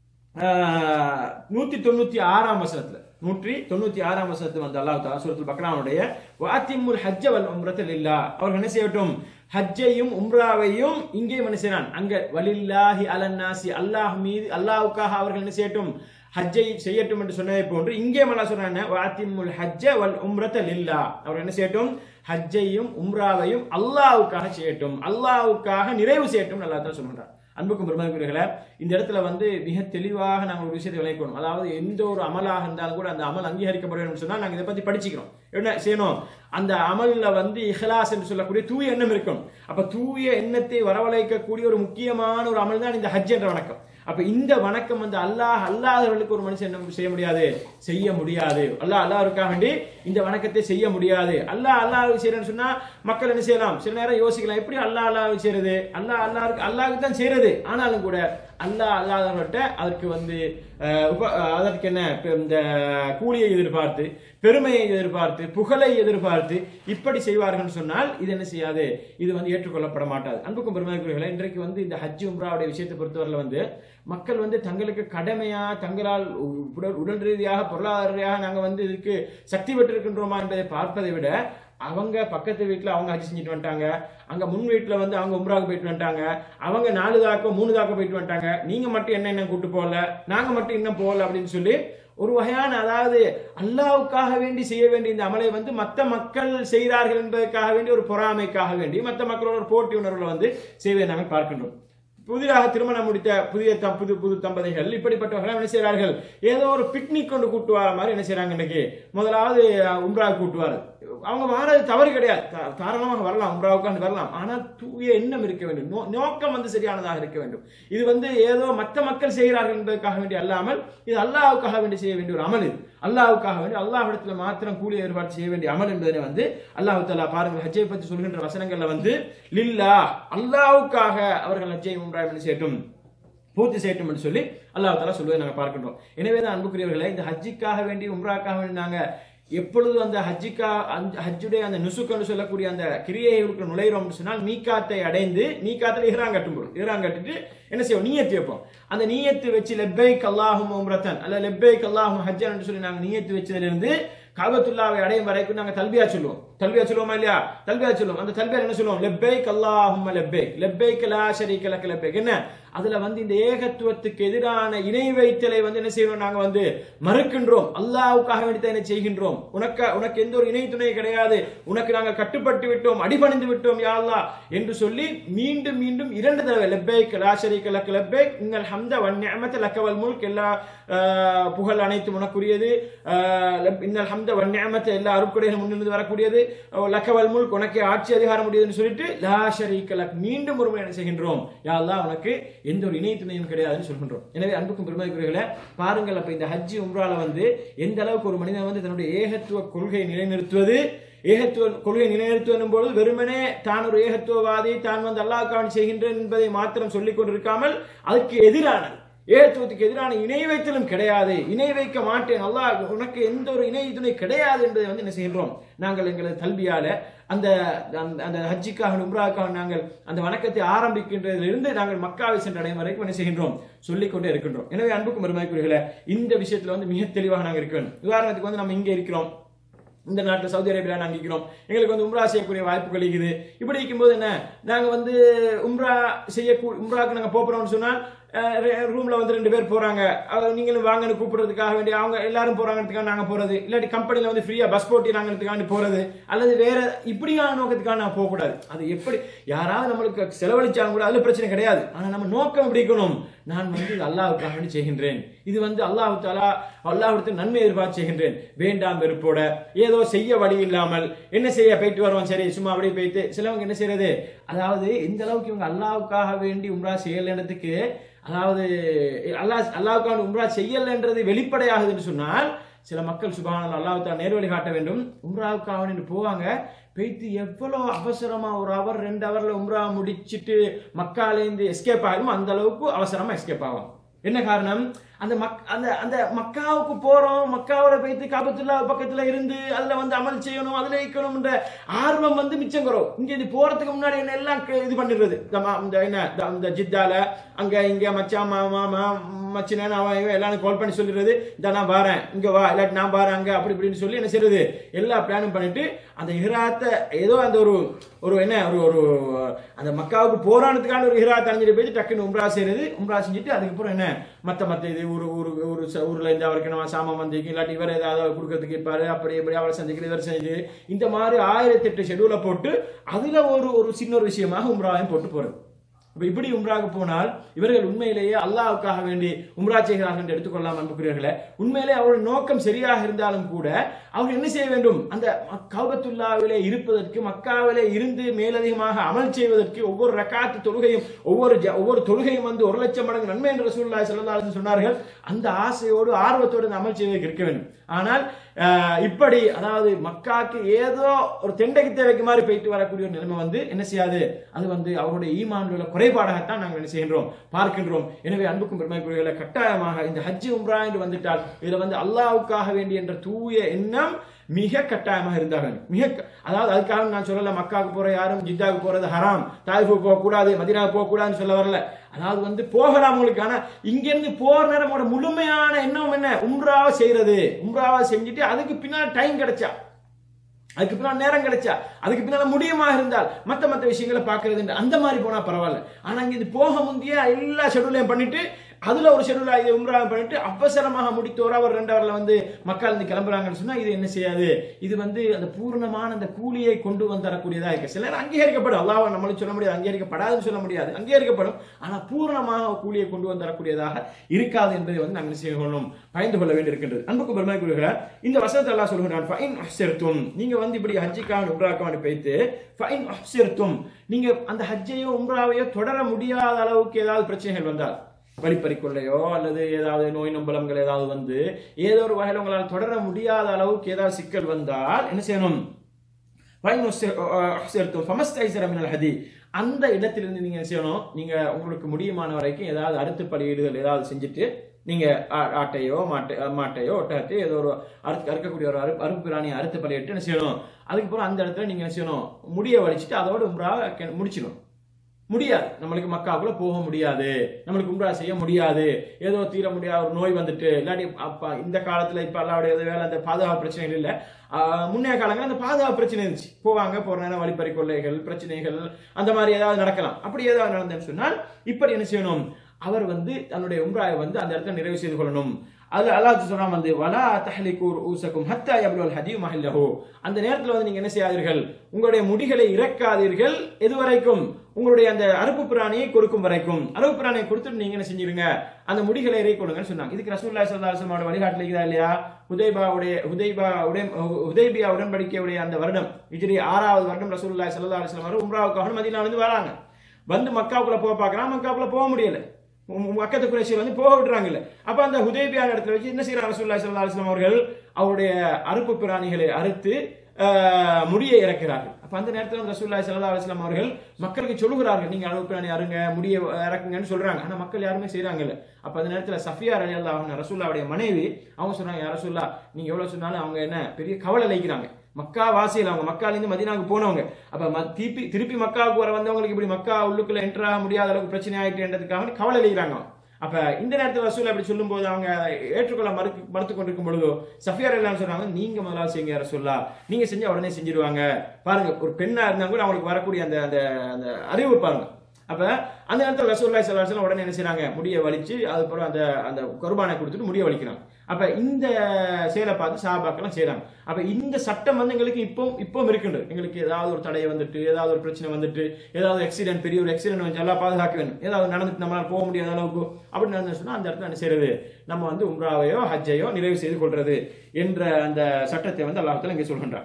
ஆஹ், நூத்தி தொண்ணூத்தி ஆறாம் வசனத்துல நூற்றி தொண்ணூத்தி ஆறாம் வசனத்துல வந்து அல்லாஹ் தாலா சூரத்துல் பக்ரானுடைய வாத்திமுல் ஹஜ்ஜ வல் உம்ரத்தில் இல்லா அவர்கள் என்ன செய்யட்டும் ஹஜ்ஜையும் உம்ராவையும் இங்கேயும் என்ன செய்யறான் அங்க வலில்லாஹி அலன்னாசி அல்லாஹ் மீது அல்லாஹ்வுக்காக அவர்கள் என்ன செய்யட்டும் ஹஜ்ஜை செய்யட்டும் என்று சொன்னதை போன்று இங்கே மல்லா சொல்றாங்க வாத்திமுல் ஹஜ்ஜ வல் உம்ரத்த லில்லா அவர் என்ன செய்யட்டும் ஹஜ்ஜையும் உம்ராவையும் அல்லாஹ்வுக்காக செய்யட்டும் அல்லாஹ்வுக்காக நிறைவு செய்யட்டும் நல்லா தான் சொல்றார் அன்புக்கும் பெருமதிக்குரியர்களே இந்த இடத்துல வந்து மிக தெளிவாக நாங்கள் ஒரு விஷயத்தை விளைக்கணும் அதாவது எந்த ஒரு அமலாக இருந்தாலும் கூட அந்த அமல் அங்கீகரிக்கப்பட வேண்டும் சொன்னால் நாங்கள் இதை பத்தி படிச்சுக்கிறோம் என்ன செய்யணும் அந்த அமல்ல வந்து இஹ்லாஸ் என்று சொல்லக்கூடிய தூய எண்ணம் இருக்கும் அப்ப தூய எண்ணத்தை வரவழைக்கக்கூடிய ஒரு முக்கியமான ஒரு அமல் தான் இந்த ஹஜ் என்ற வணக்கம் அப்ப இந்த வணக்கம் வந்து அல்லாஹ் அல்லாதவர்களுக்கு ஒரு மனுஷன் என்ன செய்ய முடியாது செய்ய முடியாது அல்லாஹ் அல்லாஹ்வுக்காக வேண்டி இந்த வணக்கத்தை செய்ய முடியாது அல்லாஹ் அல்லாஹ் செய்யறேன்னு சொன்னா மக்கள் என்ன செய்யலாம் சில நேரம் யோசிக்கலாம் எப்படி அல்லாஹ் அல்லாஹ் செய்யறது அல்லாஹ் அல்லாஹ்வுக்கு அல்லாஹ்வுக்கு தான் செய்யறது ஆனாலும் கூட அல்லாஹ் அல்லாதவர்கிட்ட அதற்கு வந்து அஹ், உப- அஹ், அதற்கு என்ன இப்ப இந்த கூலியை எதிர்பார்த்து பெருமையை எதிர்பார்த்து புகழை எதிர்பார்த்து இப்படி செய்வார்கள் சொன்னால் இது என்ன செய்யாது இது வந்து ஏற்றுக்கொள்ளப்பட மாட்டாது அன்புக்கும் பெருமைக்குரியவர்களே இன்றைக்கு வந்து இந்த ஹஜ் உம்ராவுடைய விஷயத்தை பொறுத்தவரையில் வந்து மக்கள் வந்து தங்களுக்கு கடமையா தங்களால் உ- உடல் உடல் ரீதியாக பொருளாதார ரீதியாக நாங்கள் வந்து இதுக்கு சக்தி பெற்றிருக்கின்றோமா என்பதை பார்ப்பதை விட அவங்க பக்கத்து வீட்டில் அவங்க ஹஜ் செஞ்சுட்டு வந்துட்டாங்க அங்க முன் வீட்டில் வந்து அவங்க உம்ராவுக்கு போயிட்டு வந்துட்டாங்க அவங்க நாலு தாக்கம் மூணு தாக்கம் போயிட்டு வந்துட்டாங்க நீங்க மட்டும் என்ன என்ன கூட்டு போகல நாங்க மட்டும் இன்னும் போகல அப்படின்னு சொல்லி ஒரு வகையான அதாவது அல்லாவுக்காக வேண்டி செய்ய வேண்டிய இந்த அமலை வந்து மற்ற மக்கள் செய்கிறார்கள் என்பதற்காக வேண்டி ஒரு பொறாமைக்காக வேண்டி மற்ற மக்களோட ஒரு போட்டி உணர்வுல வந்து செய்வதை நாங்கள் பார்க்கின்றோம் புதிதாக திருமணம் முடித்த புதிய த- புது புது தம்பதிகள் இப்படிப்பட்டவர்கள் என்ன செய்கிறார்கள் ஏதோ ஒரு பிக்னிக் கொண்டு கூட்டு வர மாதிரி என்ன செய்றாங்க இன்னைக்கு முதலாவது அஹ், உம்ராவுக்கு கூட்டுவார் அவங்க வாரது தவறு கிடையாது தா- தாராளமாக வரலாம் உம்ராவுக்காண்டு வரலாம் ஆனால் தூய எண்ணம் இருக்க வேண்டும் நோ- நோக்கம் வந்து சரியானதாக இருக்க வேண்டும் இது வந்து ஏதோ மற்ற மக்கள் செய்கிறார்கள் என்பதற்காக வேண்டி அல்லாமல் இது அல்லாஹ்வுக்காக வேண்டி செய்ய வேண்டிய ஒரு அமல் இது அல்லாஹ்வுக்காக வேண்டி அல்லாஹ்விடத்துல மாத்திரம் கூலி ஏற்பாடு செய்ய வேண்டிய அமல் என்பதனை வந்து அல்லாஹ் தஆலா பாருங்க ஹஜ்ஜை பற்றி சொல்கின்ற வசனங்கள்ல வந்து லில்லா அல்லாஹ்வுக்காக அவர்கள் ஹஜ்ஜை உம்ரா என்ன செய்யட்டும் பூர்த்தி செய்யட்டும் என்று சொல்லி அல்லாஹ் தஆலா சொல்வதை நாங்கள் பார்க்கின்றோம் எனவே தான் அன்புக்குரியவர்களே இந்த ஹஜ்ஜிக்காக வேண்டி உம்ராக்காக வேண்டி நாங்க எப்பொழுது அந்த ஹஜ்ஜிக்கா அந்த ஹஜ்ஜுடைய அந்த நுசுக்கன்னு சொல்லக்கூடிய அந்த கிரியைகளுக்கு நுழைகிறோம்னு சொன்னால் மீகாத்தை அடைந்து மீகாத்தில் இஹ்ராம் கட்டும் போது இஹ்ராம் கட்டிட்டு என்ன செய்வோம் நீயத்து வைப்போம் அந்த நீயத்து வச்சு லெப்பைக் அல்லாஹும் உம்ரத்தன் அல்ல லெப்பைக் அல்லாஹும் ஹஜ்ஜன் சொல்லி நாங்கள் நீயத்து வச்சதுல இருந்து காபத்துல்லாவை அடையும் வரைக்கும் நாங்க தல்பியா சொல்லுவோம் தல்பியா சொல்லுவோமா இல்லையா தல்பியா சொல்லுவோம் அந்த தல்பியா என்ன சொல்லுவோம் லெப்பைக் அல்லாஹும் லெப்பைக் லெப்பைக் லா ஷரீக லக்க லெப்பைக் என்ன அதுல வந்து இந்த ஏகத்துவத்துக்கு எதிரான இணை வைத்தலை வந்து என்ன செய்யறோம் நாங்க வந்து மறுக்கின்றோம் அல்லாஹ்வுக்காக வேண்டி தான் என்ன செய்கின்றோம் உனக்கு உனக்கு எந்த ஒரு இணை துணை கிடையாது உனக்கு நாங்கள் கட்டுப்பட்டு விட்டோம் அடிபணிந்து விட்டோம் யா அல்லாஹ் என்று சொல்லி மீண்டும் மீண்டும் இரண்டு தடவை லெப்பைக் லா ஷரீக லக்க லெப்பைக் இன்னல் ஹம்த வன் நிஅமத லக்க வல் முல்க் எல்லா ஆஹ், புகழ் அனைத்தும் உனக்குரியது ஆஹ், லப்- இன்னல் ஹம்த வன் நிஅமத எல்லா அருட்கொடைகளும் முன்னிருந்து வரக்கூடியது அஹ், லக்க வல் முல்க் உனக்கே ஆட்சி அதிகாரம் முடியுதுன்னு சொல்லிட்டு லா ஷரீக லக் மீண்டும் ஒரு முறை என்ன செய்கின்றோம் யா அல்லாஹ் உனக்கு எந்த ஒரு இணை துணையும் கிடையாதுன்னு சொல்கின்றோம் எனவே அன்புக்கும் பெருமதிக்குரியவர்களே பாருங்கள் அப்ப இந்த ஹஜ்ஜி உம்ரால வந்து எந்த அளவுக்கு ஒரு மனிதன் வந்து தன்னுடைய ஏகத்துவ கொள்கையை நிலைநிறுத்துவது ஏகத்துவ கொள்கையை நிலைநிறுத்துவதும் பொழுது வெறுமனே தான் ஒரு ஏகத்துவவாதி தான் வந்து அல்லாஹ்கான் செய்கின்றேன் என்பதை மாத்திரம் சொல்லிக் கொண்டிருக்காமல் அதுக்கு எதிரானது ஏகத்துவத்துக்கு எதிரான இணை வைத்தலும் கிடையாது இணை வைக்க மாட்டேன் அல்லாஹ் உனக்கு எந்த ஒரு இணை துணை கிடையாது என்பதை வந்து என்ன செய்கின்றோம் நாங்கள் எங்களது கல்வியால அந்த அந்த- அந்த ஹஜ்ஜிக்காக உம்ராக்காக நாங்கள் அந்த வணக்கத்தை ஆரம்பிக்கின்றதிலிருந்து நாங்கள் மக்காவை சென்றடையும் வரைக்கும் என்ன செய்கின்றோம் சொல்லிக்கொண்டே இருக்கின்றோம் எனவே அன்புக்கும் பெருமைக்குரியர்களே இந்த விஷயத்துல வந்து மிக தெளிவாக நாங்கள் இருக்க வேண்டும் உதாரணத்துக்கு வந்து நம்ம இங்கே இருக்கிறோம் இந்த நாட்டில் சவுதி அரேபியா நாங்கள் இருக்கிறோம் எங்களுக்கு வந்து உம்ரா செய்யக்கூடிய வாய்ப்பு கிடைக்குது இப்படி இருக்கும்போது என்ன நாங்கள் வந்து உம்ரா செய்ய உம்ராக்கு நாங்கள் போகிறோம்னு சொன்னால் ரூம்ல வந்து ரெண்டு பேர் போறாங்க அவங்க நீங்களும் வாங்கன்னு கூப்பிடுறதுக்காக வேண்டி அவங்க எல்லாரும் போறாங்கிறதுக்காக நாங்க போறது இல்லாட்டி கம்பெனில வந்து ஃப்ரீயா பஸ் போட்டி நாங்கிறதுக்காண்டி போறது அல்லது வேற இப்படியான நோக்கத்துக்காக நான் போகக்கூடாது அது எப்படி யாராவது நம்மளுக்கு செலவழிச்சாலும் கூட அதுல பிரச்சனை கிடையாது ஆனா நம்ம நோக்கம் எப்படி இருக்கணும் நான் வந்து இது அல்லாஹ்வுக்காக வேண்டி செய்கின்றேன் இது வந்து அல்லாஹ் தாலா அல்லாஹ்விடத்தில் நன்மை எதிர்பார்த்து செய்கின்றேன் வேண்டாம் வெறுப்போட ஏதோ செய்ய வழி இல்லாமல் என்ன செய்ய போயிட்டு வருவோம் சரி சும்மா அப்படியே போயிட்டு சிலவங்க என்ன செய்யறது அதாவது இந்த அளவுக்கு இவங்க அல்லாஹ்வுக்காக வேண்டி உம்ரா செய்யலன்றதுக்கு அதாவது அல்லாஹ் அல்லாஹ்வுக்காக உம்ரா செய்யலைன்றது வெளிப்படையாகுதுன்னு சொன்னால் சில மக்கள் சுபான அல்லாஹ் தான் நேர்வழி காட்ட வேண்டும் உம்ராவுக்காக வேண்டி போவாங்க போயிட்டு எவ்வளோ அவசரமா ஒரு அவர் ரெண்டு ஹவர்ல உம்ரா முடிச்சிட்டு மக்காலேருந்து எஸ்கேப் ஆகும் அந்த அளவுக்கு அவசரமா எஸ்கேப் ஆகும் என்ன காரணம் அந்த மக் அந்த அந்த மக்காவுக்கு போறோம் மக்காவோட போயிட்டு காபத்துல்லா பக்கத்துல இருந்து அதுல வந்து அமல் செய்யணும் அதுல இருக்கணும்ன்ற ஆர்வம் வந்து மிச்சம் குறவு இங்க இது போறதுக்கு முன்னாடி என்ன எல்லாம் க- இது பண்ணிடுறது இந்த ம- இந்த என்ன இந்த- இந்த ஜித்தால அங்க இங்க மச்சான் மாமா மா- மச்சினன் அவன் இவன் எல்லாரும் கால் பண்ணி சொல்லிடுறது இந்த நான் வரேன் இங்க வா இல்லாட்டி நான் வரேன் அங்க அப்படி இப்படின்னு சொல்லி என்ன செய்யறது எல்லா பிளானும் பண்ணிட்டு அந்த இஹ்ராத்தை ஏதோ அந்த ஒரு ஒரு என்ன ஒரு ஒரு அந்த மக்காவுக்கு போராட்டத்துக்கான ஒரு இஹ்ராத் அணிஞ்சிட்டு போயிட்டு டக்குன்னு உம்ரா செய்யறது உம்ரா செஞ்சுட்டு அதுக்கப்புறம் என்ன மத்த மத்த இது ஒரு ஒரு ஒரு ச- ஊர்ல இருந்து அவருக்கு நம்ம சாமான் வந்திருக்கு இல்லாட்டி இவர் ஏதாவது கொடுக்கறதுக்கு இருப்பாரு அப்படி இப்படி அவரை சந்திக்கிறது இவர் செஞ்சு இந்த மாதிரி ஆயிரத்தி எட்டு ஷெடியூலை போட்டு அதுல ஒரு ஒரு சின்ன ஒரு விஷயமாக உம்ராவையும் போட்டு போறது அப்ப இப்படி உம்ராக போனால் இவர்கள் உண்மையிலேயே அல்லாஹ்வுக்காக வேண்டி உம்ரா செய்கிறார்கள் என்று எடுத்துக்கொள்ளலாம் அன்புக்குரியவர்களே உண்மையிலே அவருடைய நோக்கம் சரியாக இருந்தாலும் கூட அவர் என்ன செய்ய வேண்டும் அந்த கௌபத்துல்லாவிலே இருப்பதற்கு மக்காவிலே இருந்து மேலதிகமாக அமல் செய்வதற்கு ஒவ்வொரு ரக்காத்து தொழுகையும் ஒவ்வொரு ஜ- ஒவ்வொரு தொழுகையும் வந்து ஒரு லட்சம் மடங்கு நன்மை என்று ரசூலுல்லாஹி ஸல்லல்லாஹு அலைஹி வஸல்லம் சொன்னார்கள் அந்த ஆசையோடு ஆர்வத்தோடு இந்த அமல் செய்வதற்கு இருக்க வேண்டும் ஆனால் ஆஹ், இப்படி அதாவது மக்காக்கு ஏதோ ஒரு தெண்டைக்கு தேவைக்கு மாதிரி போயிட்டு வரக்கூடிய ஒரு நிலைமை வந்து என்ன செய்யாது அது வந்து அவருடைய ஈமான்ல உள்ள குறைபாடாகத்தான் நாங்கள் என்ன செய்கின்றோம் பார்க்கின்றோம் எனவே அன்புக்கும் பெருமைக்குரியவர்களை கட்டாயமாக இந்த ஹஜ் உம்ரா என்று வந்துட்டால் இதுல வந்து அல்லாஹ்வுக்காக வேண்டிய என்ற தூய எண்ணம் மிக கட்டாயமாக இருந்தாக வேண்டும். மிக க- அதாவது அதுக்காக நான் சொல்லல மக்காவுக்கு போற யாரும் ஜித்தாவுக்கு போறது ஹராம் தாய்ஃபு போக கூடாது மதீனாவுக்கு போக கூடாதுன்னு சொல்ல வரல அதாவது வந்து போகலாம் உங்களுக்கு ஆனா இங்க இருந்து போற நேரமோட முழுமையான எண்ணம் என்ன உம்ராவை செய்யறது உம்ராவை செஞ்சுட்டு அதுக்கு பின்னாடி டைம் கிடைச்சா அதுக்கு பின்னால் நேரம் கிடைச்சா அதுக்கு பின்னால முடியுமா இருந்தால் மத்த மத்த விஷயங்களை பார்க்கறது அந்த மாதிரி போனா பரவாயில்ல ஆனா இங்க இது போக முந்தைய எல்லா ஷெடியூலையும் பண்ணிட்டு அதுல ஒரு ஷெடியூல் இது உம்ரா பண்ணிட்டு அவசரமாக முடித்து ஒரு அவர் ரெண்டு ஹவர்ல வந்து மக்கள் இருந்து கிளம்புறாங்கன்னு சொன்னா இது என்ன செய்யாது இது வந்து அந்த பூர்ணமான அந்த கூலியை கொண்டு வந்து தரக்கூடியதா இருக்கு சிலர் அங்கீகரிக்கப்படும் அல்லாஹ் நம்மளும் சொல்ல முடியாது அங்கீகரிக்கப்படாதுன்னு சொல்ல முடியாது அங்கீகரிக்கப்படும் ஆனா பூர்ணமாக கூலியை கொண்டு வந்து தரக்கூடியதாக இருக்காது என்பதை வந்து நாங்கள் செய்ய கொள்ளும் பயந்து கொள்ள வேண்டியிருக்கின்றது அன்புக்கு பெருமை கூறுகிறார் இந்த வசனத்தை எல்லாம் சொல்கிறான் ஃபைன் அஹ்சிர்தும் நீங்க வந்து இப்படி ஹஜ்ஜிக்கான உம்ராக்கான போய்த்து ஃபைன் அஹ்சிர்தும் நீங்க அந்த ஹஜ்ஜையோ உம்ராவையோ தொடர முடியாத அளவுக்கு ஏதாவது பிரச்சனைகள் வந்தால் வழிப்பறிக்கொள்ளையோ அல்லது ஏதாவது நோய் நம்பலங்கள் ஏதாவது வந்து ஏதோ ஒரு வகையில் உங்களால் தொடர முடியாத அளவுக்கு ஏதாவது சிக்கல் வந்தால் என்ன செய்யணும் ஃபைன் அஹ்சிர்தும் ஃபமஸ்தைஸர மினல் ஹதி அந்த இடத்திலிருந்து நீங்க என்ன செய்யணும் நீங்க உங்களுக்கு முடியுமான வரைக்கும் ஏதாவது அறுத்து பலியிடுதல் ஏதாவது செஞ்சுட்டு நீங்க ஆ- ஆட்டையோ மாட்டை மாட்டையோ ஒட்டகத்தையோ ஏதோ ஒரு அறுக்க அறுக்கக்கூடிய ஒரு அறு அறுப்பு பிராணியை அறுத்து பலியிட்டு என்ன செய்யணும் அதுக்கப்புறம் அந்த இடத்துல நீங்க என்ன செய்யணும் முடிய வலிச்சிட்டு அதோட உம்ரா கெ- முடிச்சிடணும் முடியாது நம்மளுக்கு மக்காவுக்குள்ள போக முடியாது நம்மளுக்கு உம்ரா செய்ய முடியாது ஏதோ தீர முடியாத ஒரு நோய் வந்துட்டு இல்லாட்டி அப்ப இந்த காலத்துல இப்ப அல்லாவுடைய வேலை அந்த பாதுகாப்பு பிரச்சனைகள் இல்ல ஆஹ் முன்னைய காலங்கள் அந்த பாதுகாப்பு பிரச்சனை இருந்துச்சு போவாங்க போற நேரம் வழிப்பறி கொள்ளைகள் பிரச்சனைகள் அந்த மாதிரி ஏதாவது நடக்கலாம் அப்படி ஏதாவது நடந்ததுன்னு சொன்னால் இப்படி என்ன செய்யணும் அவர் வந்து தன்னுடைய உம்ராயை வந்து அந்த இடத்துல நிறைவு செய்து கொள்ளணும் அதுல அல்லாஹ் சொல்றான் வந்து வலா தஹ்லிகு ரூசக்கும் ஹத்தா யப்லுல் ஹதியு மஹல்லஹு அந்த நேரத்துல வந்து நீங்க என்ன செய்யாதீர்கள் உங்களுடைய முடிகளை இறக்காதீர்கள் எதுவரைக்கும் உங்களுடைய அந்த அறுப்பு பிராணியை கொடுக்கும் வரைக்கும் அறுப்பு பிராணியை கொடுத்துட்டு நீங்க என்ன செஞ்சிருங்க அந்த முடிகளை இறை கொடுங்கன்னு சொன்னாங்க இதுக்கு ரசூலுல்லாஹி ஸல்லல்லாஹு அலைஹி வஸல்லம் வழிகாட்டல இருக்குதா இல்லையா ஹுதைபாவுடைய ஹுதைபா உடைய ஹுதைபியா உடன்படிக்கையுடைய அந்த வருடம் ஹிஜ்ரி ஆறாவது வருடம் ரசூலுல்லாஹி ஸல்லல்லாஹு அலைஹி வஸல்லம் அவர் உம்ராவுக்காக மதீனால இருந்து வராங்க வந்து மக்காவுக்குள்ள போக பார்க்கறான் மக்காவுக்குள்ள போக முடியல உம் மக்கத்து குறைசியில் வந்து போக விடுறாங்கல்ல அப்ப அந்த ஹுதைபியான இடத்துல வச்சு என்ன செய்யறாங்க ரசூலுல்லாஹி ஸல்லல்லாஹு அலைஹி வஸல்லம் அவர்கள் அவருடைய அறுப்பு பிராணிகளை அறுத்து ஆஹ், முடியை இறக்கிறார்கள் அப்ப அந்த நேரத்தில் ரசூலுல்லாஹி ஸல்லல்லாஹு அலைஹி வஸல்லம் அவர்கள் மக்களுக்கு சொல்லுகிறார்கள் நீங்க அறுப்பு பிராணி அருங்க முடியை இறக்குங்கன்னு சொல்றாங்க ஆனா மக்கள் யாருமே செய்றாங்கல்ல அப்ப அந்த நேரத்துல சஃபியா ரலியல்லாஹு அன்ஹா ரசூலுல்லாவுடைய மனைவி அவங்க சொன்னாங்க யார் ரசூல்லா நீங்க எவ்வளவு சொன்னாலும் அவங்க என்ன பெரிய கவலை அழைக்கிறாங்க மக்கா வாசியில் அவங்க மக்காலேருந்து மதீனாவுக்கு போனவங்க அப்ப ம- திருப்பி திருப்பி மக்காவுக்கு வர வந்தவங்களுக்கு இப்படி மக்கா உள்ளுக்குள்ள என்டர் ஆக முடியாத அளவுக்கு பிரச்சனை ஆயிட்டுன்றதுக்காக கவலை அடைகிறாங்க அப்ப இந்த நேரத்தில் ரசூல் அப்படி சொல்லும்போது அவங்க ஏற்றுக்கொள்ள மறுத்து மறுத்து கொண்டிருக்கும் பொழுதோ சஃபியார் எல்லாம் சொல்றாங்க நீங்க முதலாவது செய்யுங்க ரசூல்லா நீங்க செஞ்சா உடனே செஞ்சிருவாங்க பாருங்க ஒரு பெண்ணா இருந்தா கூட அவங்களுக்கு வரக்கூடிய அந்த அந்த அந்த அறிவு பாருங்க அப்ப அந்த நேரத்தில் ரசூல்லாய் சல்லாஹ் உடனே என்ன செய்றாங்க முடிய வலிச்சு அதுக்கப்புறம் அந்த அந்த குர்பானை கொடுத்துட்டு முடிய வலிக்கிறாங்க அப்ப இந்த செயலை பார்த்து சாபாக்கெல்லாம் செய்றாங்க அப்ப இந்த சட்டம் வந்து எங்களுக்கு இப்போ இப்போ இருக்கின்றது எங்களுக்கு ஏதாவது ஒரு தடை வந்துட்டு ஏதாவது ஒரு பிரச்சனை வந்துட்டு ஏதாவது ஆக்சிடென்ட் பெரிய ஒரு ஆக்சிடென்ட் வந்து எல்லாம் பாதுகாக்க வேண்டும் ஏதாவது நடந்துட்டு நம்மளால போக முடியாத அளவுக்கு அப்படி நடந்து சொன்னா அந்த இடத்துல என்ன செய்யறது நம்ம வந்து உம்ராவையோ ஹஜ்ஜையோ நிறைவு செய்து கொள்றது என்ற அந்த சட்டத்தை வந்து அல்லாஹ் இங்கே சொல்கின்றார்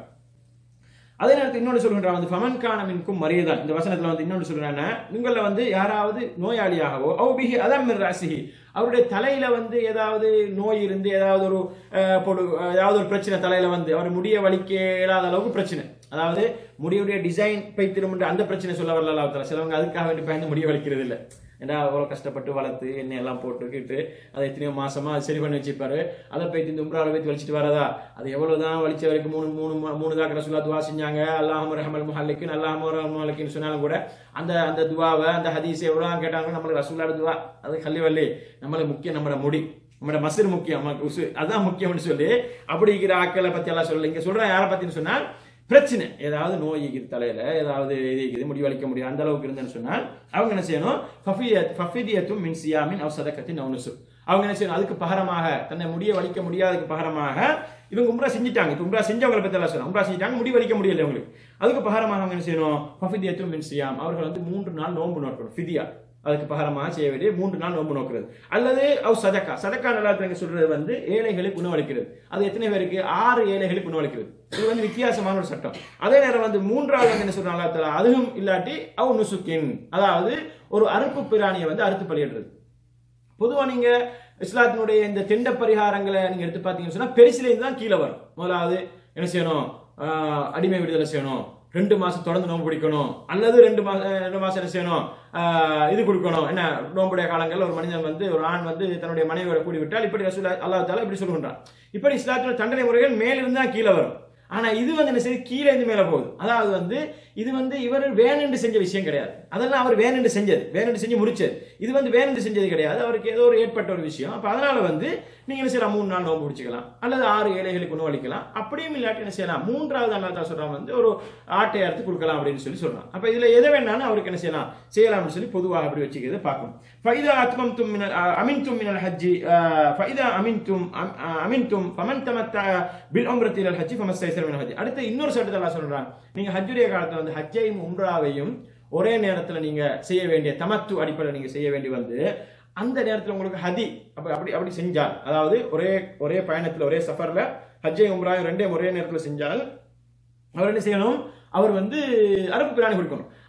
அதே நேரத்தில் இன்னொன்று சொல்கின்றான் வந்து ஃபமன் கான மின்கும் மரியதான் இந்த வசனத்துல வந்து இன்னொன்று சொல்றாங்க உங்கள வந்து யாராவது நோயாளியாகவோ அவு பிஹி அதம் மின் ராசிஹி அவருடைய தலையில வந்து ஏதாவது நோய் இருந்து ஏதாவது ஒரு அஹ், பொடு ஏதாவது ஒரு பிரச்சனை தலையில வந்து அவர் முடிய வலிக்க இயலாத அளவுக்கு பிரச்சனை அதாவது முடியுடைய டிசைன் பைத்திருமுன்ற அந்த பிரச்சனை சொல்ல வரல அல்லாஹ் தஆலா. சிலவங்க அதுக்காக வேண்டி பயந்து முடிய வலிக்கிறது இல்லை ஏன்னா அவ்வளோ கஷ்டப்பட்டு வளர்த்து எண்ணெய் எல்லாம் போட்டுக்கிட்டு அதை எத்தனையோ மாசமா அது சரி பண்ணி வச்சிருப்பாரு அதை போயிட்டு இந்த உம்ராவில் போய் வலிச்சிட்டு வரதா அது எவ்வளவுதான் வலிச்ச வரைக்கும் மூணு மூணு மூ- மூணு தாக்க ரசூலா துவா செஞ்சாங்க அல்லாஹ் ரஹமல் முஹல்லிக்கு அல்லாஹ் முஹல்லிக்குன்னு சொன்னாலும் கூட அந்த அந்த துவாவை அந்த ஹதீஸ் எவ்வளோ கேட்டாங்க நம்மளுக்கு ரசூலா துவா அது கல்லி வல்லி நம்மளுக்கு முக்கியம் நம்மளோட முடி நம்மளோட மசிர் முக்கியம் நமக்கு உசு அதான் முக்கியம்னு சொல்லி அப்படி இருக்கிற ஆட்களை பத்தி எல்லாம் சொல்லல இங்க சொல்றேன் யாரை பத்தின்னு சொன்னால் பிரச்சனை ஏதாவது நோய் இருக்குது தலையில ஏதாவது இது இருக்குது முடி வலிக்க முடியும் அந்த அளவுக்கு இருந்துன்னு சொன்னால் அவங்க என்ன செய்யணும் ஃபஃபியத் ஃபஃபிதியத்தும் மின் சியாமின் அவ் சதக்கத்தின் நவுனுசு அவங்க என்ன செய்யணும் அதுக்கு பகரமாக தன்னை முடிய வலிக்க முடியாததுக்கு பகரமாக இவங்க உம்ரா செஞ்சுட்டாங்க இப்போ உம்ரா செஞ்சவங்களை பத்தி எல்லாம் சொல்றேன் உம்ரா செஞ்சுட்டாங்க முடி வலிக்க முடியல அவங்களுக்கு அதுக்கு பகரமாக அவங்க என்ன செய்யணும் ஃபஃபிதியத்தும் மின் சியாம் அவர்கள் வந்து மூன்று நாள் நோன்பு நோக்கணும் ஃபிதியா அதுக்கு பகரமாக செய்ய வேண்டிய மூன்று நாள் நோன்பு நோக்கிறது அல்லது அவ் சதக்கா சதக்கா நல்லா இருக்கிறவங்க சொல்றது வந்து ஏழைகளுக்கு உணவளிக்கிறது அது எத்தனை பேருக்கு ஆறு ஏழைகளுக்கு உணவளிக்கிறது இது வந்து வித்தியாசமான ஒரு சட்டம் அதே நேரம் வந்து மூன்றாவது வந்து என்ன சொல்றாங்க அல்லாஹ் தஆலா, அதுவும் இல்லாட்டி அவ் நுசுக்கின் அதாவது ஒரு அறுப்பு பிராணியை வந்து அறுத்து பலியிடுறது பொதுவா நீங்க இஸ்லாத்தினுடைய இந்த தெண்ட பரிகாரங்களை நீங்க எடுத்து பார்த்தீங்கன்னு சொன்னா பெருசிலேருந்து தான் கீழே வரும் முதலாவது என்ன செய்யணும் ஆஹ் அடிமை விடுதலை செய்யணும் ரெண்டு மாசம் தொடர்ந்து நோன்பு பிடிக்கணும் அல்லது ரெண்டு மாசம் ரெண்டு மாசம் என்ன செய்யணும் ஆஹ் இது கொடுக்கணும் என்ன நோம்புடைய காலங்கள்ல ஒரு மனிதன் வந்து ஒரு ஆண் வந்து தன்னுடைய மனைவியோட கூடி விட்டால் இப்படி ரசூல் அல்லாஹ் தாலா இப்படி சொல்லுகின்றான் இப்படி இஸ்லாத்தினுடைய தண்டனை முறைகள் மேலிருந்து தான் கீழே வரும் ஆனா இது வந்து என்ன செய்யுது கீழே இருந்து மேல போகுது அதாவது வந்து இது வந்து இவர் வேணுண்டு செஞ்ச விஷயம் கிடையாது அதெல்லாம் அவர் வேணுண்டு செஞ்சது வேணுண்டு செஞ்சு முடிச்சது இது வந்து வேணுண்டு செஞ்சது கிடையாது அவருக்கு ஏதோ ஒரு ஏற்பட்ட ஒரு விஷயம் அப்ப அதனால வந்து நீங்க என்ன செய்யலாம் மூணு நாள் நோம்பு பிடிச்சிக்கலாம் அல்லது ஆறு ஏழைகளுக்கு உணவு அளிக்கலாம் அப்படியும் இல்லாட்டி என்ன செய்யலாம் மூன்றாவது அல்லா தான் சொல்றான் வந்து ஒரு ஆட்டை அறுத்து கொடுக்கலாம் அப்படின்னு சொல்லி சொல்றான் அப்ப இதுல எதை வேணாலும் அவருக்கு என்ன செய்யலாம் செய்யலாம்னு சொல்லி பொதுவாக அப்படி வச்சுக்கிறத பார்க்கணும் ஃபைதா அத்மம் மினல் அமின்தும் மினல் ஹஜ்ஜி ஃபைதா அமின்தும் அம்- அமின்தும் ஃபமன் தமத்த பில் உம்ரத்தி இலல் ஹஜ்ஜி ஃபமஸ்தைசர் மினல் ஹஜ்ஜி அடுத்து இன்னொரு சட்டத்தை அல்லாஹ் சொல்றான் நீங்க ஹஜ்ஜுடைய காலத்துல வந்து ஹஜ்ஜையும் உம்ராவையும் ஒரே நேரத்துல நீங்க செய்ய வேண்டிய தமத்து அடிப்படையில் நீங்க செய்ய வேண்டி வந்து அந்த நேரத்துல உங்களுக்கு ஹதி அப்ப அப்படி அப்படி செஞ்சால் அதாவது ஒரே ஒரே பயணத்துல ஒரே சஃபர்ல ஹஜ்ஜை உம்ராயும் ரெண்டே ஒரே நேரத்துல செஞ்சால் அவர் என்ன செய்யணும் அவர் வந்து அறுப்பு பிராணி கொடுக்கணும்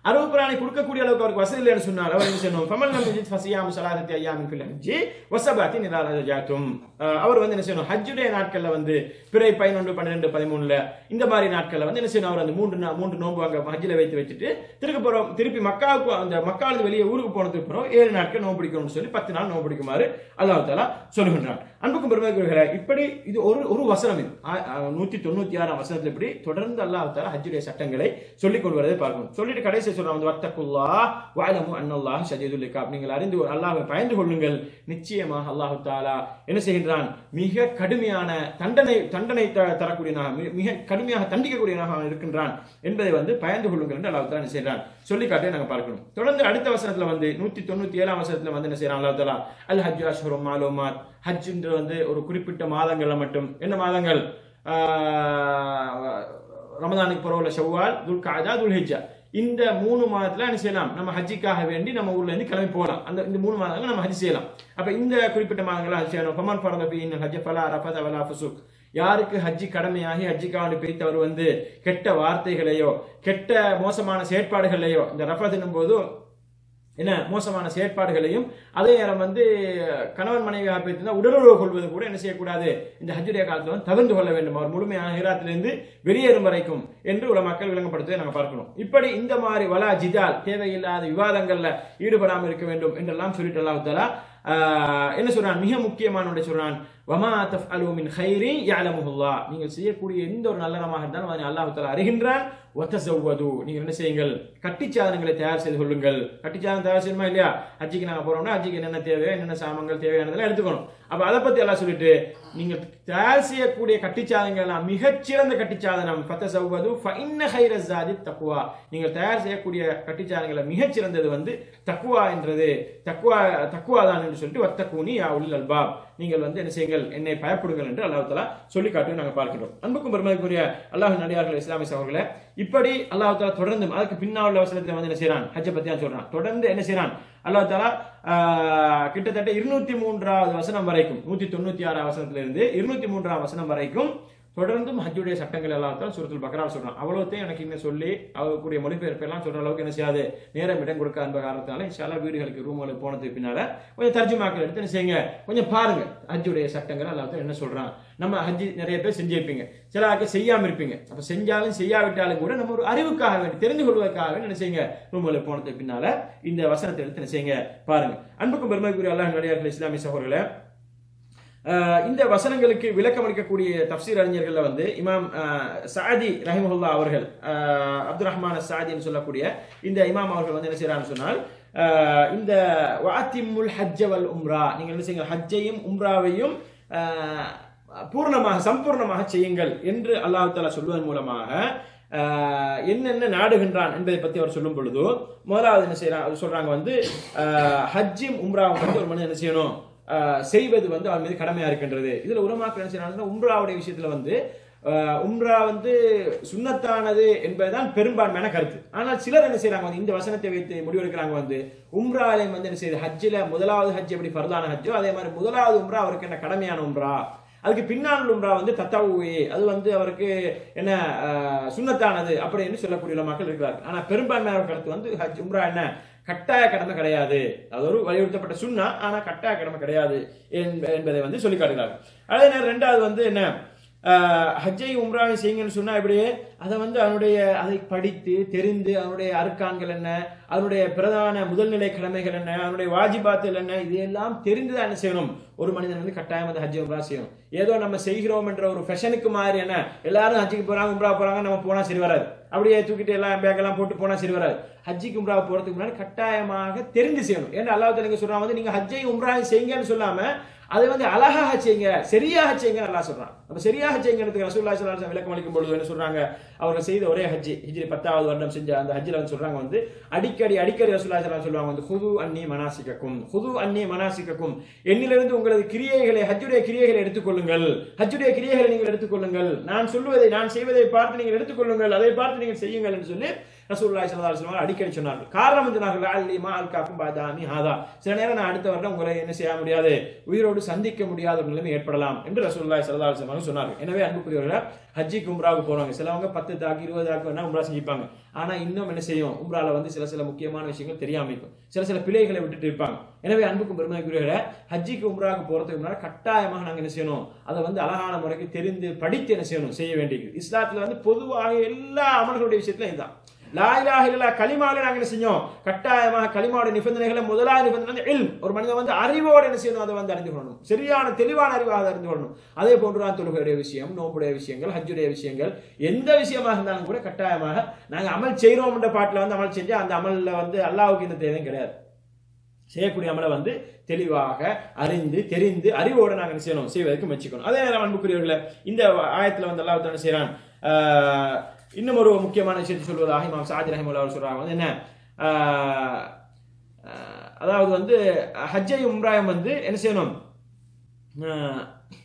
அரபு பிராணி கொடுக்கக்கூடிய அளவுக்கு அவருக்கு வசதி இல்லைன்னு சொன்னால் அவர் என்ன செய்யணும் ஃபமல் லம் யஜித் ஃபசியாமு ஸலாத்தி அய்யாமின் ஃபில் ஹஜ்ஜி வஸபாத்தின் இதா ரஜாத்தும் அஹ் அவர் வந்து என்ன செய்யணும் ஹஜ்ஜுடைய நாட்கள்ல வந்து பிறை பதினொன்று பன்னிரெண்டு பதிமூணுல இந்த மாதிரி நாட்கள்ல வந்து என்ன செய்யணும் அவர் அந்த மூன்று நா- மூன்று நோன்பு அங்க ஹஜ்ஜில் வைத்து வச்சுட்டு திருப்பி போறோம் திருப்பி மக்காவுக்கு அந்த மக்காவுக்கு வெளியே ஊருக்கு போனதுக்கு அப்புறம் ஏழு நாட்கள் நோன்பு பிடிக்கணும்னு சொல்லி பத்து நாள் நோன்பு பிடிக்குமாறு அல்லாஹ் தாலா சொல்லுகின்றான் அன்புக்கும் பெருமைக்குரியவர்களே இப்படி இது ஒரு ஒரு வசனம் இது ஆ- ஆ, நூத்தி தொண்ணூத்தி ஆறாம் வசனத்தில் இப்படி தொடர்ந்து அல்லாஹ் தாலா ஹஜ்ஜுடைய சட்டங்களை சொல்லிக் கொண்டு வரதை பார்க்கணும் சொல்லிட்டு கடைசி சொல்றான் வந்து வத்தக்குல்லா வாலமு அன்னல்லாஹ் ஷதீதுல் இகாப் நீங்கள் அறிந்து அல்லாஹ்வை பயந்து கொள்ளுங்கள் நிச்சயமாக அல்லாஹ் தாலா என்ன செய்கின்றான் மிக கடுமையான தண்டனை தண்டனை த- தரக்கூடியவனாக மி- மிக கடுமையாக தண்டிக்கக்கூடியவனாக அவன் இருக்கின்றான் என்பதை வந்து பயந்து கொள்ளுங்கள் என்று அல்லாஹ் தாலா என்ன செய்கிறான் சொல்லி காட்டி நாங்க பார்க்கணும் தொடர்ந்து அடுத்த வசனத்துல வந்து நூத்தி தொண்ணூத்தி ஏழாம் வசனத்துல வந்து என்ன செய்யறான் அல்லாஹ் தாலா அல் ஹஜ் அஷ்ஹுரும் மாலூமாத் ஹஜ் என்று வந்து ஒரு குறிப்பிட்ட மாதங்கள்ல மட்டும் என்ன மாதங்கள் ஆஹ், ரமதானுக்கு பரவாயில்ல ஷவ்வால் துல் காஜா துல் ஹிஜ்ஜா இந்த மூணு மாதத்துல என்ன செய்யலாம் நம்ம ஹஜ்ஜிக்காக வேண்டி நம்ம ஊர்ல இருந்து கிளம்பி போகலாம் அந்த இந்த மூணு மாதங்கள் நம்ம ஹஜ் செய்யலாம் அப்ப இந்த குறிப்பிட்ட மாதங்கள் ஹஜ் செய்யணும் ஃபமன் ஃபரத ஃபீ இன்னல் ஹஜ் ஃபலா ரஃபத வலா ஃபுசுக் யாருக்கு ஹஜ்ஜி கடமையாகி ஹஜ்ஜிக்காக பிரித்தவர் வந்து கெட்ட வார்த்தைகளையோ கெட்ட மோசமான செயற்பாடுகளையோ இந்த ரஃபத் போது என்ன மோசமான செயற்பாடுகளையும் அதே நேரம் வந்து கணவன் மனைவியாக பிரித்திருந்தால் உடலுறவு கொள்வது கூட என்ன செய்யக்கூடாது இந்த ஹஜ்ஜுடைய காலத்தில் வந்து தவிர்த்து கொள்ள வேண்டும் அவர் முழுமையான ஹிராத்திலிருந்து வெளியேறும் வரைக்கும் என்று உள்ள மக்கள் விளங்கப்படுத்துவதை நாங்கள் பார்க்கணும் இப்படி இந்த மாதிரி வலா ஜிதால் தேவையில்லாத விவாதங்கள்ல ஈடுபடாமல் இருக்க வேண்டும் என்றெல்லாம் சொல்லிட்டு அல்லாஹ் தஆலா, ஆஹ், என்ன சொல்றான் மிக முக்கியமான ஒன்றை சொல்றான் வமா தஃஅலு மின் கைரி யஅலமுஹுல்லாஹ் நீங்கள் செய்யக்கூடிய எந்த ஒரு நல்லறமாக இருந்தாலும் அதை அல்லாஹ் தஆலா அறிகின்றான் வத்தசவ்வது நீங்கள் என்ன செய்யுங்கள் கட்டிச்சாதனங்களை தயார் செய்து கொள்ளுங்கள் கட்டிச்சாதனம் தயார் செய்யணுமா இல்லையா ஹஜ்ஜிக்கு நாங்க போறோம்னா ஹஜ்ஜிக்கு என்னென்ன தேவை என்னென்ன சாமான்கள் தேவையானதெல்லாம் எடுத்துக்கணும் அப்ப அதை பத்தி எல்லாம் சொல்லிட்டு நீங்க தயார் செய்யக்கூடிய கட்டிச்சாதனங்கள் எல்லாம் மிகச்சிறந்த கட்டிச்சாதனம் ஃபத்தசவ்வது ஃபஇன்ன ஹைர ஜாதி தக்குவா நீங்கள் தயார் செய்யக்கூடிய கட்டிச்சாதனங்களை மிகச்சிறந்தது வந்து தக்குவா என்றது தக்குவா தக்குவா தான் என்று சொல்லிட்டு வத்தக்கூனி யா உல் அல்பாப் நீங்கள் வந்து என்ன செய்யுங்கள் என்னை பயப்படுங்கள் என்று அல்லாஹ் தஆலா சொல்லி காட்டி நாங்கள் பார்க்கிறோம் அன்புக்கும் பெருமதிக்குரிய அல்லாஹ் நடிகார்கள் இஸ்லாமிய சகோதரர்களே இப்படி அல்லாஹ் தஆலா தொடர்ந்து அதுக்கு பின்னால் உள்ள வசனத்தில் வந்து என்ன செய்றான் ஹஜ்ஜை பத்தி தான் சொல்றான் தொடர்ந்து என்ன செய்றான் அல்லாஹ் தஆலா ஆஹ், கிட்டத்தட்ட இருநூத்தி மூன்றாவது வசனம் வரைக்கும் நூத்தி தொண்ணூத்தி ஆறாம் வசனத்துல இருந்து இருநூத்தி மூன்றாம் வசனம் வரைக்கும் தொடர்ந்தும் ஹஜ்ஜுடைய சட்டங்கள் எல்லாத்தான் சூரத்துல் பக்ரா சொல்றான் அவ்வளோத்தையும் எனக்கு இன்னும் சொல்லி அவருக்குரிய மொழிபெயர்ப்பு எல்லாம் சொல்ற அளவுக்கு என்ன செய்யாது நேரம் இடம் கொடுக்க அந்த காரணத்தினால இன்ஷால்லா வீடுகளுக்கு ரூம்களுக்கு போனதுக்கு பின்னால கொஞ்சம் தர்ஜுமாக்கள் எடுத்து என்ன செய்யுங்க கொஞ்சம் பாருங்க ஹஜ்ஜுடைய சட்டங்கள் எல்லாத்தையும் என்ன சொல்றான் நம்ம ஹஜ்ஜி நிறைய பேர் செஞ்சிருப்பீங்க சில ஆட்கள் செய்யாம இருப்பீங்க அப்ப செஞ்சாலும் செய்யாவிட்டாலும் கூட நம்ம ஒரு அறிவுக்காக வேண்டி தெரிந்து கொள்வதற்காக வேண்டி என்ன செய்யுங்க ரூம்களுக்கு போனதுக்கு பின்னால இந்த வசனத்தை எடுத்து என்ன செய்யுங்க பாருங்க அன்புக்கும் பெருமைக்குரிய அல்லாஹ் நடிகார்கள் இஸ்லாமிய சகோதரர்களே ஆஹ் இந்த வசனங்களுக்கு விளக்கம் அளிக்கக்கூடிய தப்சீர் அறிஞர்கள்ல வந்து இமாம் ஆஹ், சாதி ரஹிமஹுல்லா அவர்கள் ஆஹ், அப்துல் ரஹ்மான் சாதின்னு சொல்லக்கூடிய இந்த இமாம் அவர்கள் வந்து என்ன செய்யறான்னு சொன்னால் ஆஹ், இந்த வாத்திமுல் ஹஜ்ஜ வல் உம்ரா நீங்கள் என்ன செய்யுங்க ஹஜ்ஜையும் உம்ராவையும் ஆஹ், பூர்ணமாக சம்பூர்ணமாக செய்யுங்கள் என்று அல்லாஹ் தாலா சொல்வதன் மூலமாக ஆஹ், என்னென்ன நாடுகின்றான் என்பதை பத்தி அவர் சொல்லும் பொழுது முதலாவது என்ன செய்யறாங்க சொல்றாங்க வந்து ஆஹ், ஹஜ்ஜும் உம்ராவும் பத்தி ஒரு மனிதன் என்ன செய்யணும் ஆஹ் செய்வது வந்து அவன் மீது கடமையா இருக்கின்றது இதுல உலமாக்கள் என்ன செய்யறாங்கன்னா உம்ராவுடைய விஷயத்துல வந்து ஆஹ் உம்ரா வந்து சுன்னத்தானது என்பதுதான் பெரும்பான்மையான கருத்து ஆனால் சிலர் என்ன செய்யறாங்க வந்து இந்த வசனத்தை வைத்து முடிவெடுக்கிறாங்க வந்து உம்ராலையும் வந்து என்ன செய்யுது ஹஜ்ஜில முதலாவது ஹஜ் எப்படி ஃபர்தான ஹஜ்ஜோ அதே மாதிரி முதலாவது உம்ரா அவருக்கு என்ன கடமையான உம்ரா அதுக்கு பின்னால் உம்ரா வந்து தத்தாவுவே அது வந்து அவருக்கு என்ன ஆஹ் சுன்னத்தானது அப்படின்னு சொல்லக்கூடிய மக்கள் இருக்கிறார்கள் ஆனா பெரும்பான்மையான கருத்து வந்து ஹஜ் உம்ரா என்ன கட்டாய கடமை கிடையாது அது ஒரு வலியுறுத்தப்பட்ட சுண்ணா ஆனா கட்டாய கடமை கிடையாது என்ப- என்பதை வந்து சொல்லி காட்டுகிறார்கள் அதே நேரம் ரெண்டாவது வந்து என்ன ஆஹ், ஹஜ்ஜை உம்ராவை செய்யுங்கன்னு சொன்னா இப்படியே அதை வந்து அவனுடைய அதை படித்து தெரிந்து அவனுடைய அருக்கான்கள் என்ன அதனுடைய பிரதான முதல்நிலை கடமைகள் என்ன அவனுடைய வாஜிபாத்துகள் என்ன இதையெல்லாம் தெரிந்துதான் என்ன செய்யணும் ஒரு மனிதன் வந்து கட்டாயம் வந்து ஹஜ் உம்ரா செய்யணும் ஏதோ நம்ம செய்கிறோம் என்ற ஒரு ஃபெஷனுக்கு மாதிரி என்ன எல்லாரும் ஹஜ்ஜுக்கு போறாங்க உம்ரா போறாங்க நம்ம போனா சரி வராது அப்படியே தூக்கிட்டு எல்லாம் பேக் எல்லாம் போட்டு போனா சரி வராது ஹஜ்ஜிக்கு உம்ரா போறதுக்கு முன்னாடி கட்டாயமாக தெரிந்து செய்யணும் ஏன்னா அல்லாஹ் நீங்க சொல்றாங்க வந்து நீங்க ஹஜ்ஜை உம்ரா செய்யுங்கன்னு சொல்லாம அதை வந்து அழகாக செய்யுங்க சரியாக செய்யுங்க அல்லாஹ் சொல்றான் நம்ம சரியாக செய்யுங்கிறதுக்கு ரசூல்லா ஸல்லல்லாஹு அலைஹி வஸல்லம் விளக்கம் அளிக்கும் பொழுது என்ன சொல்றாங்க அவர்கள் செய்த ஒரே ஹஜ்ஜி ஹிஜ்ரி பத்தாவது வருடம் செஞ்ச அந்த ஹஜ்ஜில் வந்து சொல்றாங்க வந்து அடிக்கடி அடிக்கடி ரசூல்லா ஸல்லல்லாஹு அலைஹி வஸல்லம் சொல்லுவாங்க வந்து ஹுது அன்னி மனாசிக்கக்கும் ஹுது அன்னி மனாசிக்கக்கும் என்னிலிருந்து உங்களது கிரியைகளை ஹஜ்ஜுடைய கிரியைகளை எடுத்துக்கொள்ளுங்கள் ஹஜ்ஜுடைய கிரியைகளை நீங்கள் எடுத்துக்கொள்ளுங்கள் நான் சொல்லுவதை நான் செய்வதை பார்த்து நீங்கள் எடுத்துக்கொள்ளுங்கள் அதை பார்த்து நீங்கள் செய்யுங்கள் என்று சொல்லி ரசூலுல்லாஹி ஸல்லல்லாஹு அலைஹி வஸல்லம் அடிக்கடி சொன்னார்கள் காரணம் சொன்னார்கள் அல்லி மா அல்காக்கும் பாதாமி ஹாதா சில நேரம் நான் அடுத்த வருடம் உங்களை என்ன செய்ய முடியாது உயிரோடு சந்திக்க முடியாத ஒரு நிலைமை ஏற்படலாம் என்று ரசூலுல்லாஹி ஸல்லல்லாஹு அலைஹி வஸல்லம் சொன்னார்கள் எனவே அன்புக்குரியவர்களே ஹஜ்ஜிக்கு உம்ராவுக்கு போறாங்க சிலவங்க பத்து தாக்கு இருபது தாக்கு வேணா உம்ரா செஞ்சுப்பாங்க ஆனா இன்னும் என்ன செய்யும் உம்ரால வந்து சில சில முக்கியமான விஷயங்கள் தெரியாம இருக்கும் சில சில பிழைகளை விட்டுட்டு இருப்பாங்க எனவே அன்புக்கும் பெருமைக்குரியவர்களே ஹஜ்ஜிக்கு உம்ராவுக்கு போறதுக்கு முன்னாடி கட்டாயமாக நாங்க என்ன செய்யணும் அதை வந்து அழகான முறைக்கு தெரிந்து படித்து என்ன செய்யணும் செய்ய வேண்டியது இஸ்லாத்துல வந்து பொதுவாக எல்லா அமல்களுடைய விஷயத்துல இதுதான் லா இலாஹ இல்லல்லாஹ் கலிமாவில நாங்க என்ன செஞ்சோம் கட்டாயமாக கலிமாவுடைய நிபந்தனைகளை முதலாவது நிபந்தனை வந்து இல்ம் ஒரு மனிதன் வந்து அறிவோடு என்ன செய்யணும் அதை வந்து அறிந்து கொள்ளணும் சரியான தெளிவான அறிவாக அதை அறிந்து கொள்ளணும் அதே போன்று தான் தொழுகையுடைய விஷயம் நோம்புடைய விஷயங்கள் ஹஜ்ஜுடைய விஷயங்கள் எந்த விஷயமாக இருந்தாலும் கூட கட்டாயமாக நாங்க அமல் செய்கிறோம் என்ற பாட்டில் வந்து அமல் செஞ்சா அந்த அமல்ல வந்து அல்லாஹ்வுக்கு இந்த தேவையும் கிடையாது செய்யக்கூடிய அமலை வந்து தெளிவாக அறிந்து தெரிந்து அறிவோடு நாங்கள் என்ன செய்யணும் செய்வதற்கு முயற்சிக்கணும் அதே நேரம் அன்புக்குரியவர்களே இந்த ஆயத்துல வந்து அல்லாஹ் என்ன செய்யறான் ஆஹ், இன்னும் ஒரு முக்கியமான விஷயத்தை சொல்வதாக இமாம் சாஜி ரஹிமுல்லா அவர் சொல்றாங்க வந்து என்ன ஆஹ், ஆஹ், அதாவது வந்து ஹஜ்ஜை உம்ராயம் வந்து என்ன செய்யணும் ஆஹ்,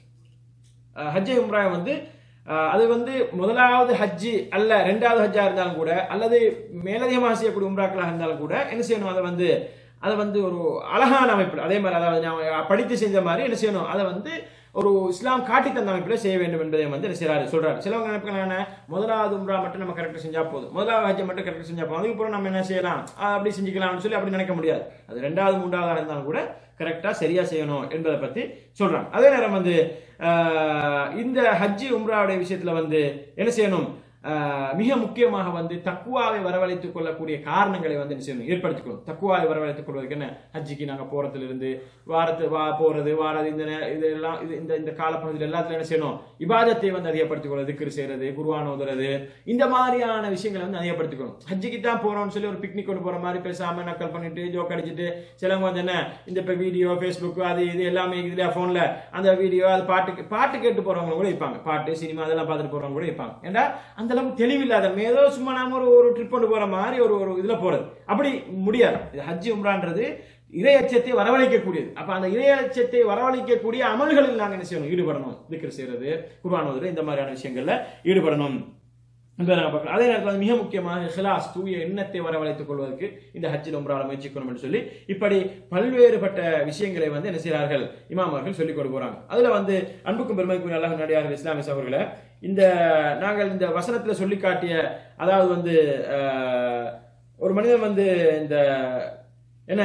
ஹஜ்ஜை உம்ராயம் வந்து ஆஹ், அது வந்து முதலாவது ஹஜ்ஜி அல்ல ரெண்டாவது ஹஜ்ஜா இருந்தாலும் கூட அல்லது மேலதிகமாக செய்யக்கூடிய உம்ராக்களாக இருந்தாலும் கூட என்ன செய்யணும் அதை வந்து அதை வந்து ஒரு அழகான அமைப்பில் அதே மாதிரி அதாவது நான் படித்து செஞ்ச மாதிரி என்ன செய்யணும் அதை வந்து ஒரு இஸ்லாம் காட்டி தந்த அமைப்பில் செய்ய வேண்டும் என்பதை வந்து என்ன செய்றாரு சொல்றாரு சிலவங்க நினைப்பாங்க என்ன முதலாவது உம்ரா மட்டும் நம்ம கரெக்டாக செஞ்சா போதும் முதலாவது ஹஜ்ஜை மட்டும் கரெக்டாக செஞ்சா போதும் அதுக்கப்புறம் நம்ம என்ன செய்யலாம் ஆஹ் அப்படி செஞ்சுக்கலாம்னு சொல்லி அப்படி நினைக்க முடியாது அது ரெண்டாவது மூன்றாவதாக இருந்தாலும் கூட கரெக்டாக சரியா செய்யணும் என்பதை பத்தி சொல்றாங்க அதே நேரம் வந்து ஆஹ் இந்த ஹஜ்ஜி உம்ராவுடைய விஷயத்துல வந்து என்ன செய்யணும் ஆஹ் மிக முக்கியமாக வந்து தக்குவாவை வரவழைத்துக் கொள்ளக்கூடிய காரணங்களை வந்து என்ன செய்யணும் ஏற்படுத்திக்கணும் தக்குவாவை வரவழைத்துக் கொள்வதற்கு என்ன ஹஜ்ஜிக்கு நாங்க போறதுல இருந்து வாரத்து வா போறது வாரது இந்த நே- இதெல்லாம் இது இந்த இந்த காலப்பகுதியில் எல்லாத்துலயும் என்ன செய்யணும் இபாதத்தை வந்து அதிகப்படுத்திக் கொள்வது திக்ரு செய்யறது குருவான் ஓதுறது இந்த மாதிரியான விஷயங்களை வந்து அதிகப்படுத்திக்கணும் ஹஜ்ஜிக்கு தான் போறோம்னு சொல்லி ஒரு பிக்னிக் கொண்டு போற மாதிரி பேசாம நக்கல் பண்ணிட்டு ஜோக் அடிச்சிட்டு சிலவங்க வந்து என்ன இந்த இப்போ வீடியோ ஃபேஸ்புக் அது இது எல்லாமே இதுல போன்ல அந்த வீடியோ அது பாட்டு பாட்டு கேட்டு போறவங்க கூட இருப்பாங்க பாட்டு சினிமா அதெல்லாம் பார்த்துட்டு போறவங்க கூட இருப்பாங்க ஏன்டா அந்த அளவுக்கு தெளிவில்லாத ஏதோ சும்மா நாம ஒரு ஒரு ட்ரிப் கொண்டு போற மாதிரி ஒரு ஒரு இதுல போறது அப்படி முடியாது இது ஹஜ்ஜி உம்ரான்றது இறை அச்சத்தை வரவழைக்கக்கூடியது அப்ப அந்த இறை அச்சத்தை வரவழைக்கக்கூடிய அமல்களில் நாங்க என்ன செய்யணும் ஈடுபடணும் திக்ர் செய்யறது குர்ஆன் ஓதுறது இந்த மாதிரியான விஷயங்கள்ல ஈடுபடணும் என்பதை நாங்க பார்க்கலாம் அதே நேரத்தில் வந்து மிக முக்கியமாக ஹிலாஸ் தூய எண்ணத்தை வரவழைத்துக் கொள்வதற்கு இந்த ஹஜ்ஜில் உம்ரால முயற்சிக்கணும் என்று சொல்லி இப்படி பல்வேறுபட்ட விஷயங்களை வந்து என்ன செய்கிறார்கள் இமாம் அவர்கள் சொல்லிக் கொடுக்க போறாங்க அதுல வந்து அன்புக்கும் பெருமைக்கும் அல்லாஹ் நடிகார்கள் இஸ்லாமிய சகோதரர்களே இந்த நாங்கள் இந்த வசனத்துல சொல்லி காட்டிய அதாவது வந்து ஆஹ், ஒரு மனிதன் வந்து இந்த என்ன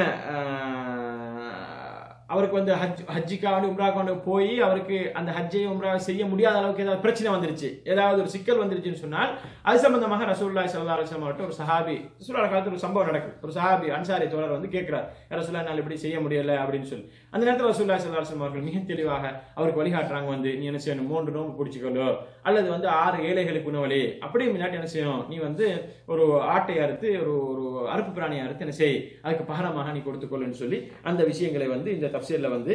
ஆஹ், அவருக்கு வந்து ஹஜ் ஹஜ்ஜிக்காக உம்ராக்காண்டு போய் அவருக்கு அந்த ஹஜ்ஜை உம்ரா செய்ய முடியாத அளவுக்கு ஏதாவது பிரச்சனை வந்துருச்சு ஏதாவது ஒரு சிக்கல் வந்துருச்சுன்னு சொன்னால் அது சம்பந்தமாக ரசூலுல்லாஹி ஸல்லல்லாஹு அலைஹி வஸல்லம் அவர்கிட்ட ஒரு சஹாபி ரசூலுல்லாஹி காலத்துல ஒரு சம்பவம் நடக்குது ஒரு சஹாபி அன்சாரி தோழர் வந்து கேட்கிறார் ரசூலுல்லாஹி என்னால் இப்படி செய்ய முடியல அப்படின்னு சொல்லி அந்த நேரத்தில் ரசூலுல்லாஹி ஸல்லல்லாஹு அலைஹி வஸல்லம் அவர்கள் மிக தெளிவாக அவருக்கு வழிகாட்டுறாங்க வந்து நீ என்ன செய்யணும் மூன்று நோம்பு பிடிச்சிக்கொள்ளோ அல்லது வந்து ஆறு ஏழைகளுக்கு உணவளி அப்படியே முன்னாடி என்ன செய்யணும் நீ வந்து ஒரு ஆட்டை அறுத்து ஒரு ஒரு அறுப்பு பிராணியை அறுத்து என்ன செய் அதுக்கு பகரமாக நீ கொடுத்துக்கொள்ளுன்னு சொல்லி அந்த விஷயங்களை வந்து இந்த தப்சீர்ல வந்து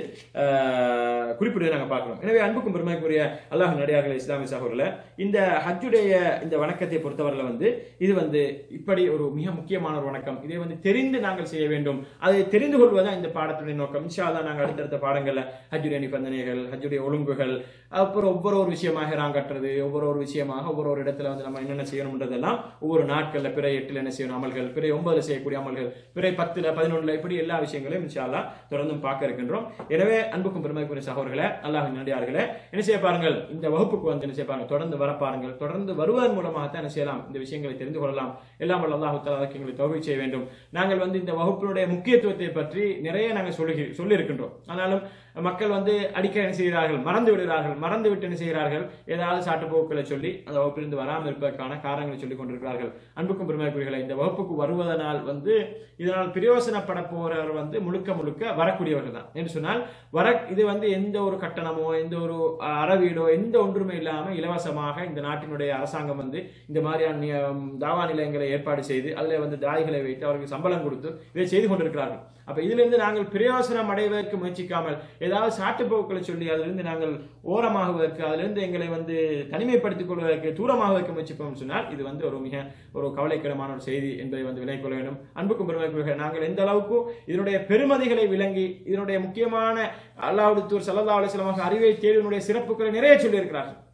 ஆஹ், குறிப்பிடுவதை நாங்க பார்க்கிறோம் எனவே அன்புக்கும் பெருமைக்குரிய அல்லாஹ் நடிகார்கள் இஸ்லாமிய சகோதரர்கள இந்த ஹஜ்ஜுடைய இந்த வணக்கத்தை பொறுத்தவரையில வந்து இது வந்து இப்படி ஒரு மிக முக்கியமான ஒரு வணக்கம் இதை வந்து தெரிந்து நாங்கள் செய்ய வேண்டும் அதை தெரிந்து கொள்வதுதான் இந்த பாடத்துடைய நோக்கம் இன்ஷா அல்லாஹ் நாங்கள் அடுத்தடுத்த பாடங்கள்ல ஹஜ்ஜுடைய நிபந்தனைகள் ஹஜ்ஜுடைய ஒழுங்குகள் அப்புறம் ஒவ்வொரு ஒரு விஷயமாக ராங்கட்டுறது ஒவ்வொரு ஒரு விஷயமாக ஒவ்வொரு ஒரு இடத்துல வந்து நம்ம என்னென்ன செய்யணும்ன்றதெல்லாம் ஒவ்வொரு நாட்கள்ல பிறை எட்டுல என்ன செய்யணும் அமல்கள் பிறை ஒன்பதுல செய்யக்கூடிய அமல்கள் பிறை பத்துல பதினொன்றுல இப்படி எல்லா விஷயங்களையும் இன்ஷா அல்லாஹ் தொடர்ந்தும் பார்க்க இருக்கின்றோம் எனவே அன்புக்கும் பெருமைக்குரிய சகோதரர்களே அல்லாஹின் நடிகார்களே என்ன செய்ய பாருங்கள் இந்த வகுப்புக்கு வந்து என்ன செய்ய பாருங்கள் தொடர்ந்து வர பாருங்கள் தொடர்ந்து வருவதன் மூலமாக தான் என்ன செய்யலாம் இந்த விஷயங்களை தெரிந்து கொள்ளலாம் எல்லாம் வல்ல அல்லாஹு தஆலா அதற்கு எங்களை தௌபி செய்ய வேண்டும் நாங்கள் வந்து இந்த வகுப்பினுடைய முக்கியத்துவத்தை பற்றி நிறைய நாங்கள் சொல்லி சொல்லி இருக்கின்றோம் ஆனாலும் மக்கள் வந்து அடிக்கடி என்ன செய்கிறார்கள் மறந்து விடுகிறார்கள் மறந்து விட்டு என்ன செய்கிறார்கள் ஏதாவது சாட்டுப்போக்களை சொல்லி அந்த வகுப்பிலிருந்து வராமல் இருப்பதற்கான காரணங்களை சொல்லிக் கொண்டிருக்கிறார்கள் அன்புக்கும் பெருமைக்குரியர்களை இந்த வகுப்புக்கு வருவதனால் வந்து இதனால் பிரயோசனப்பட போறவர் வந்து முழுக்க முழுக்க வரக்கூடியவர்கள் தான் என்று சொன்னால் வர இது வந்து எந்த ஒரு கட்டணமோ எந்த ஒரு அஹ், அறவீடோ எந்த ஒன்றுமே இல்லாம இலவசமாக இந்த நாட்டினுடைய அரசாங்கம் வந்து இந்த மாதிரியான நி- தாவா நிலையங்களை ஏற்பாடு செய்து அதில் வந்து தாய்களை வைத்து அவர்களுக்கு சம்பளம் கொடுத்து இதை செய்து கொண்டிருக்கிறார்கள் அப்ப இதிலிருந்து நாங்கள் பிரயோசனம் அடைவதற்கு முயற்சிக்காமல் ஏதாவது சாட்டுப்போக்களை சொல்லி அதிலிருந்து நாங்கள் ஓரமாகுவதற்கு அதிலிருந்து எங்களை வந்து தனிமைப்படுத்திக் கொள்வதற்கு தூரமாகுவதற்கு முயற்சிப்போம் சொன்னால் இது வந்து ஒரு மிக ஒரு கவலைக்கிடமான ஒரு செய்தி என்பதை வந்து விலகிக் கொள்ள வேண்டும் அன்புக்கும் பெருமைக்குரிய நாங்கள் எந்த அளவுக்கு இதனுடைய பெருமதிகளை விளங்கி இதனுடைய முக்கியமான அல்லாஹ்வுடைய தூர் சல்லல்லாஹு அலைஹி வஸல்லம் அறிவை தேர்வினுடைய சிறப்புகளை நிறைய சொல்லியிருக்கிறார்கள்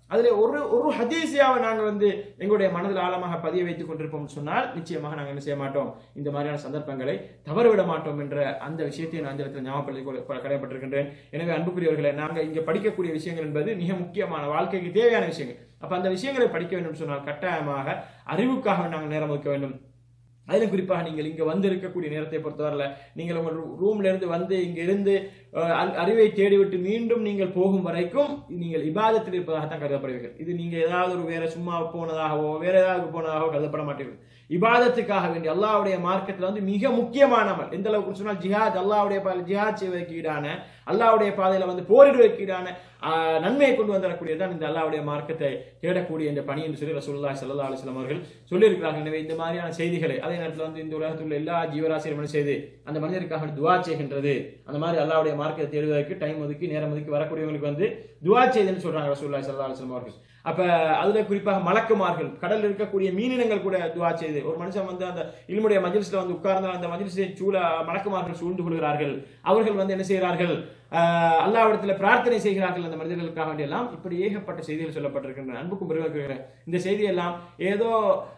அதுல ஒரு ஒரு ஹதீஸியாவை நாங்கள் வந்து எங்களுடைய மனதில் ஆழமாக பதிய வைத்துக் கொண்டிருப்போம் சொன்னால் நிச்சயமாக நாங்கள் என்ன செய்ய மாட்டோம் இந்த மாதிரியான சந்தர்ப்பங்களை தவறவிட மாட்டோம் என்ற அந்த விஷயத்தை நான் இந்த இடத்துல ஞாபகப்படுத்திக் கொள்ள கடமைப்பட்டிருக்கின்றேன் எனவே அன்புக்குரியவர்களை நாங்கள் இங்க படிக்கக்கூடிய விஷயங்கள் என்பது மிக முக்கியமான வாழ்க்கைக்கு தேவையான விஷயங்கள் அப்ப அந்த விஷயங்களை படிக்க வேண்டும் சொன்னால் கட்டாயமாக அறிவுக்காக நாங்கள் நேரம் ஒதுக்க வேண்டும் அதிலும் குறிப்பாக நீங்கள் இங்க வந்து இருக்கக்கூடிய நேரத்தை பொறுத்தவரையில நீங்கள் உங்கள் ரூம்ல இருந்து வந்து இங்க இருந்து அஹ், அ- அறிவை தேடிவிட்டு மீண்டும் நீங்கள் போகும் வரைக்கும் நீங்கள் இபாதத்தில் இருப்பதாகத்தான் கருதப்படுவீர்கள் இது நீங்க ஏதாவது ஒரு வேற சும்மா போனதாகவோ வேற ஏதாவது போனதாகவோ கருதப்பட மாட்டீர்கள் இபாதத்துக்காக வேண்டிய அல்லாஹ்வுடைய மார்க்கத்துல வந்து மிக முக்கியமான அமல் எந்த அளவுக்கு சொன்னால் ஜிஹாத் அல்லாஹ்வுடைய பாதையில் ஜிஹாத் செய்வதற்கு ஈடான அல்லாஹ்வுடைய பாதையில வந்து போரிடுவதற்கு ஈடான ஆஹ், நன்மையை கொண்டு வந்துடக்கூடியதான் இந்த அல்லாஹ்வுடைய மார்க்கத்தை தேடக்கூடிய இந்த பணி என்று சொல்லி ரசூலுல்லாஹி ஸல்லல்லாஹு அலைஹி வஸல்லம் அவர்கள் சொல்லியிருக்கிறார்கள் எனவே இந்த மாதிரியான செய்திகளை அதே நேரத்தில் வந்து இந்த உலகத்தில் உள்ள எல்லா ஜீவராசியும் என்ன செய்து அந்த மனிதருக்காக துவா செய்கின்றது அந்த மாதிரி அல்லாஹ்வுடைய மார்க்கத்தை தேடுவதற்கு டைம் ஒதுக்கி நேரம் ஒதுக்கி வரக்கூடியவங்களுக்கு வந்து துவா செய்துன்னு சொல்றாங்க ரசூலுல்லாஹி ஸல்லல்லாஹு அலைஹி வஸல்லம் அவர்கள் அப்ப அதுல குறிப்பாக மலக்குமார்கள் கடல்ல இருக்கக்கூடிய மீனினங்கள் கூட துவா செய்து ஒரு மனுஷன் வந்து அந்த இல்முடைய மஜ்லிஸ்ல வந்து உட்கார்ந்தால் அந்த மஜ்லிஸை சூழ மலக்குமார்கள் சூழ்ந்து கொள்கிறார்கள் அவர்கள் வந்து என்ன செய்கிறார்கள் ஆஹ் அல்லாஹ்விடத்துல பிரார்த்தனை செய்கிறார்கள் அந்த மனிதர்களுக்காக வேண்டி எல்லாம் இப்படி ஏகப்பட்ட செய்திகள் சொல்லப்பட்டிருக்கின்றன அன்புக்கும் பெருமைக்குரிய இந்த செய்தியெல்லாம் ஏதோ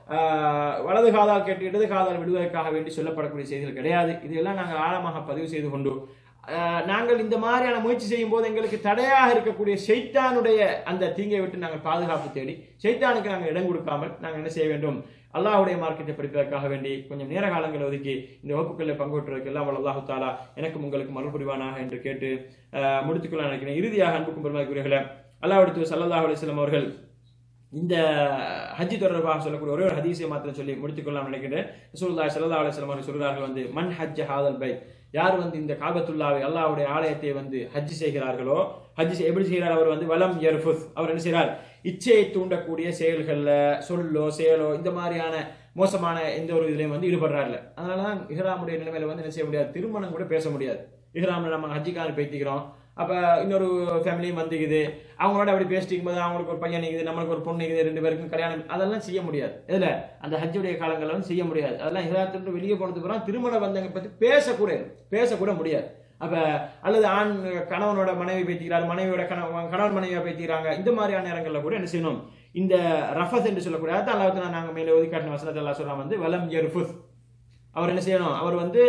ஆஹ் வலது காதால் கேட்டு இடது காதால் விடுவதற்காக வேண்டி சொல்லப்படக்கூடிய செய்திகள் கிடையாது இதையெல்லாம் நாங்கள் ஆழமாக பதிவு செய்து கொண்டு ஆஹ் நாங்கள் இந்த மாதிரியான முயற்சி செய்யும் போது எங்களுக்கு தடையாக இருக்கக்கூடிய ஷைத்தானுடைய அந்த தீங்கை விட்டு நாங்கள் பாதுகாப்பு தேடி ஷைத்தானுக்கு நாங்கள் இடம் கொடுக்காமல் நாங்கள் என்ன செய்ய வேண்டும் அல்லாஹ்வுடைய மார்க்கத்தை படிப்பதற்காக வேண்டி கொஞ்சம் நேர காலங்களை ஒதுக்கி இந்த வகுப்புகளில் பங்கு பெற்றுவதற்கு எல்லாம் வல்ல அல்லாஹு தாலா எனக்கும் உங்களுக்கு மறுபடிவானாக புரிவானாக என்று கேட்டு ஆஹ் முடித்துக்கொள்ள நினைக்கிறேன் இறுதியாக அன்புக்கும் பெருமாக்குரியர்களே அல்லாஹ்வுடைய சல்லல்லாஹு அலைஹி வஸல்லம் அவர்கள் இந்த ஹஜ்ஜி தொடர்பாக சொல்லக்கூடிய ஒரே ஒரு ஹதீஸை மாத்திரம் சொல்லி முடித்துக்கொள்ளலாம் நினைக்கிறேன் ரசூலுல்லாஹி ஸல்லல்லாஹு அலைஹி வஸல்லம் அவர்கள் சொல்கிறார்கள் வந்து மன் ஹஜ்ஜ ஹாதல் பைத் யார் வந்து இந்த காபத்துல்லாவை அல்லாஹ்வுடைய ஆலயத்தை வந்து ஹஜ் செய்கிறார்களோ ஹஜ் செய்- எப்படி செய்கிறார் அவர் வந்து வலம் யர்ஃபுத் அவர் என்ன செய்கிறார் இச்சையை தூண்டக்கூடிய செயல்கள்ல சொல்லோ செயலோ இந்த மாதிரியான மோசமான எந்த ஒரு இதுலயும் வந்து ஈடுபடுறாருல அதனாலதான் இஹ்ராமுடைய நிலைமையில வந்து என்ன செய்ய முடியாது திருமணம் கூட பேச முடியாது இஹ்ராம்ல நம்ம ஹஜ்ஜிக்கான பேத்திக்கிறோம் அப்ப இன்னொரு ஃபேமிலியும் வந்துக்குது அவங்களோட அப்படி பேசிட்டு இருக்கும்போது அவங்களுக்கு ஒரு பையன் இருக்குது நம்மளுக்கு ஒரு பொண்ணு இருக்குது ரெண்டு பேருக்கும் கல்யாணம் அதெல்லாம் செய்ய முடியாது இதுல அந்த ஹஜ்ஜுடைய காலங்கள்ல வந்து செய்ய முடியாது அதெல்லாம் இஹ்ராத்திலிருந்து வெளியே போனதுக்கு அப்புறம் திருமண பந்தங்களை பத்தி பேசக்கூட பேசக்கூட முடியாது அப்ப அல்லது ஆண் கணவனோட மனைவி பேத்திக்கிறார் மனைவியோட கணவன் கணவன் மனைவியா பேத்திக்கிறாங்க இந்த மாதிரியான நேரங்கள்ல கூட என்ன செய்யணும் இந்த ரஃபத் என்று சொல்லக்கூடிய அதான் அல்லாஹ் நாங்க மேலே ஒதுக்காட்டின வசனத்தை எல்லாம் சொல்றாங்க வந்து வலம் யர்ஃபுத் அவர் என்ன செய்யணும் அவர் வந்து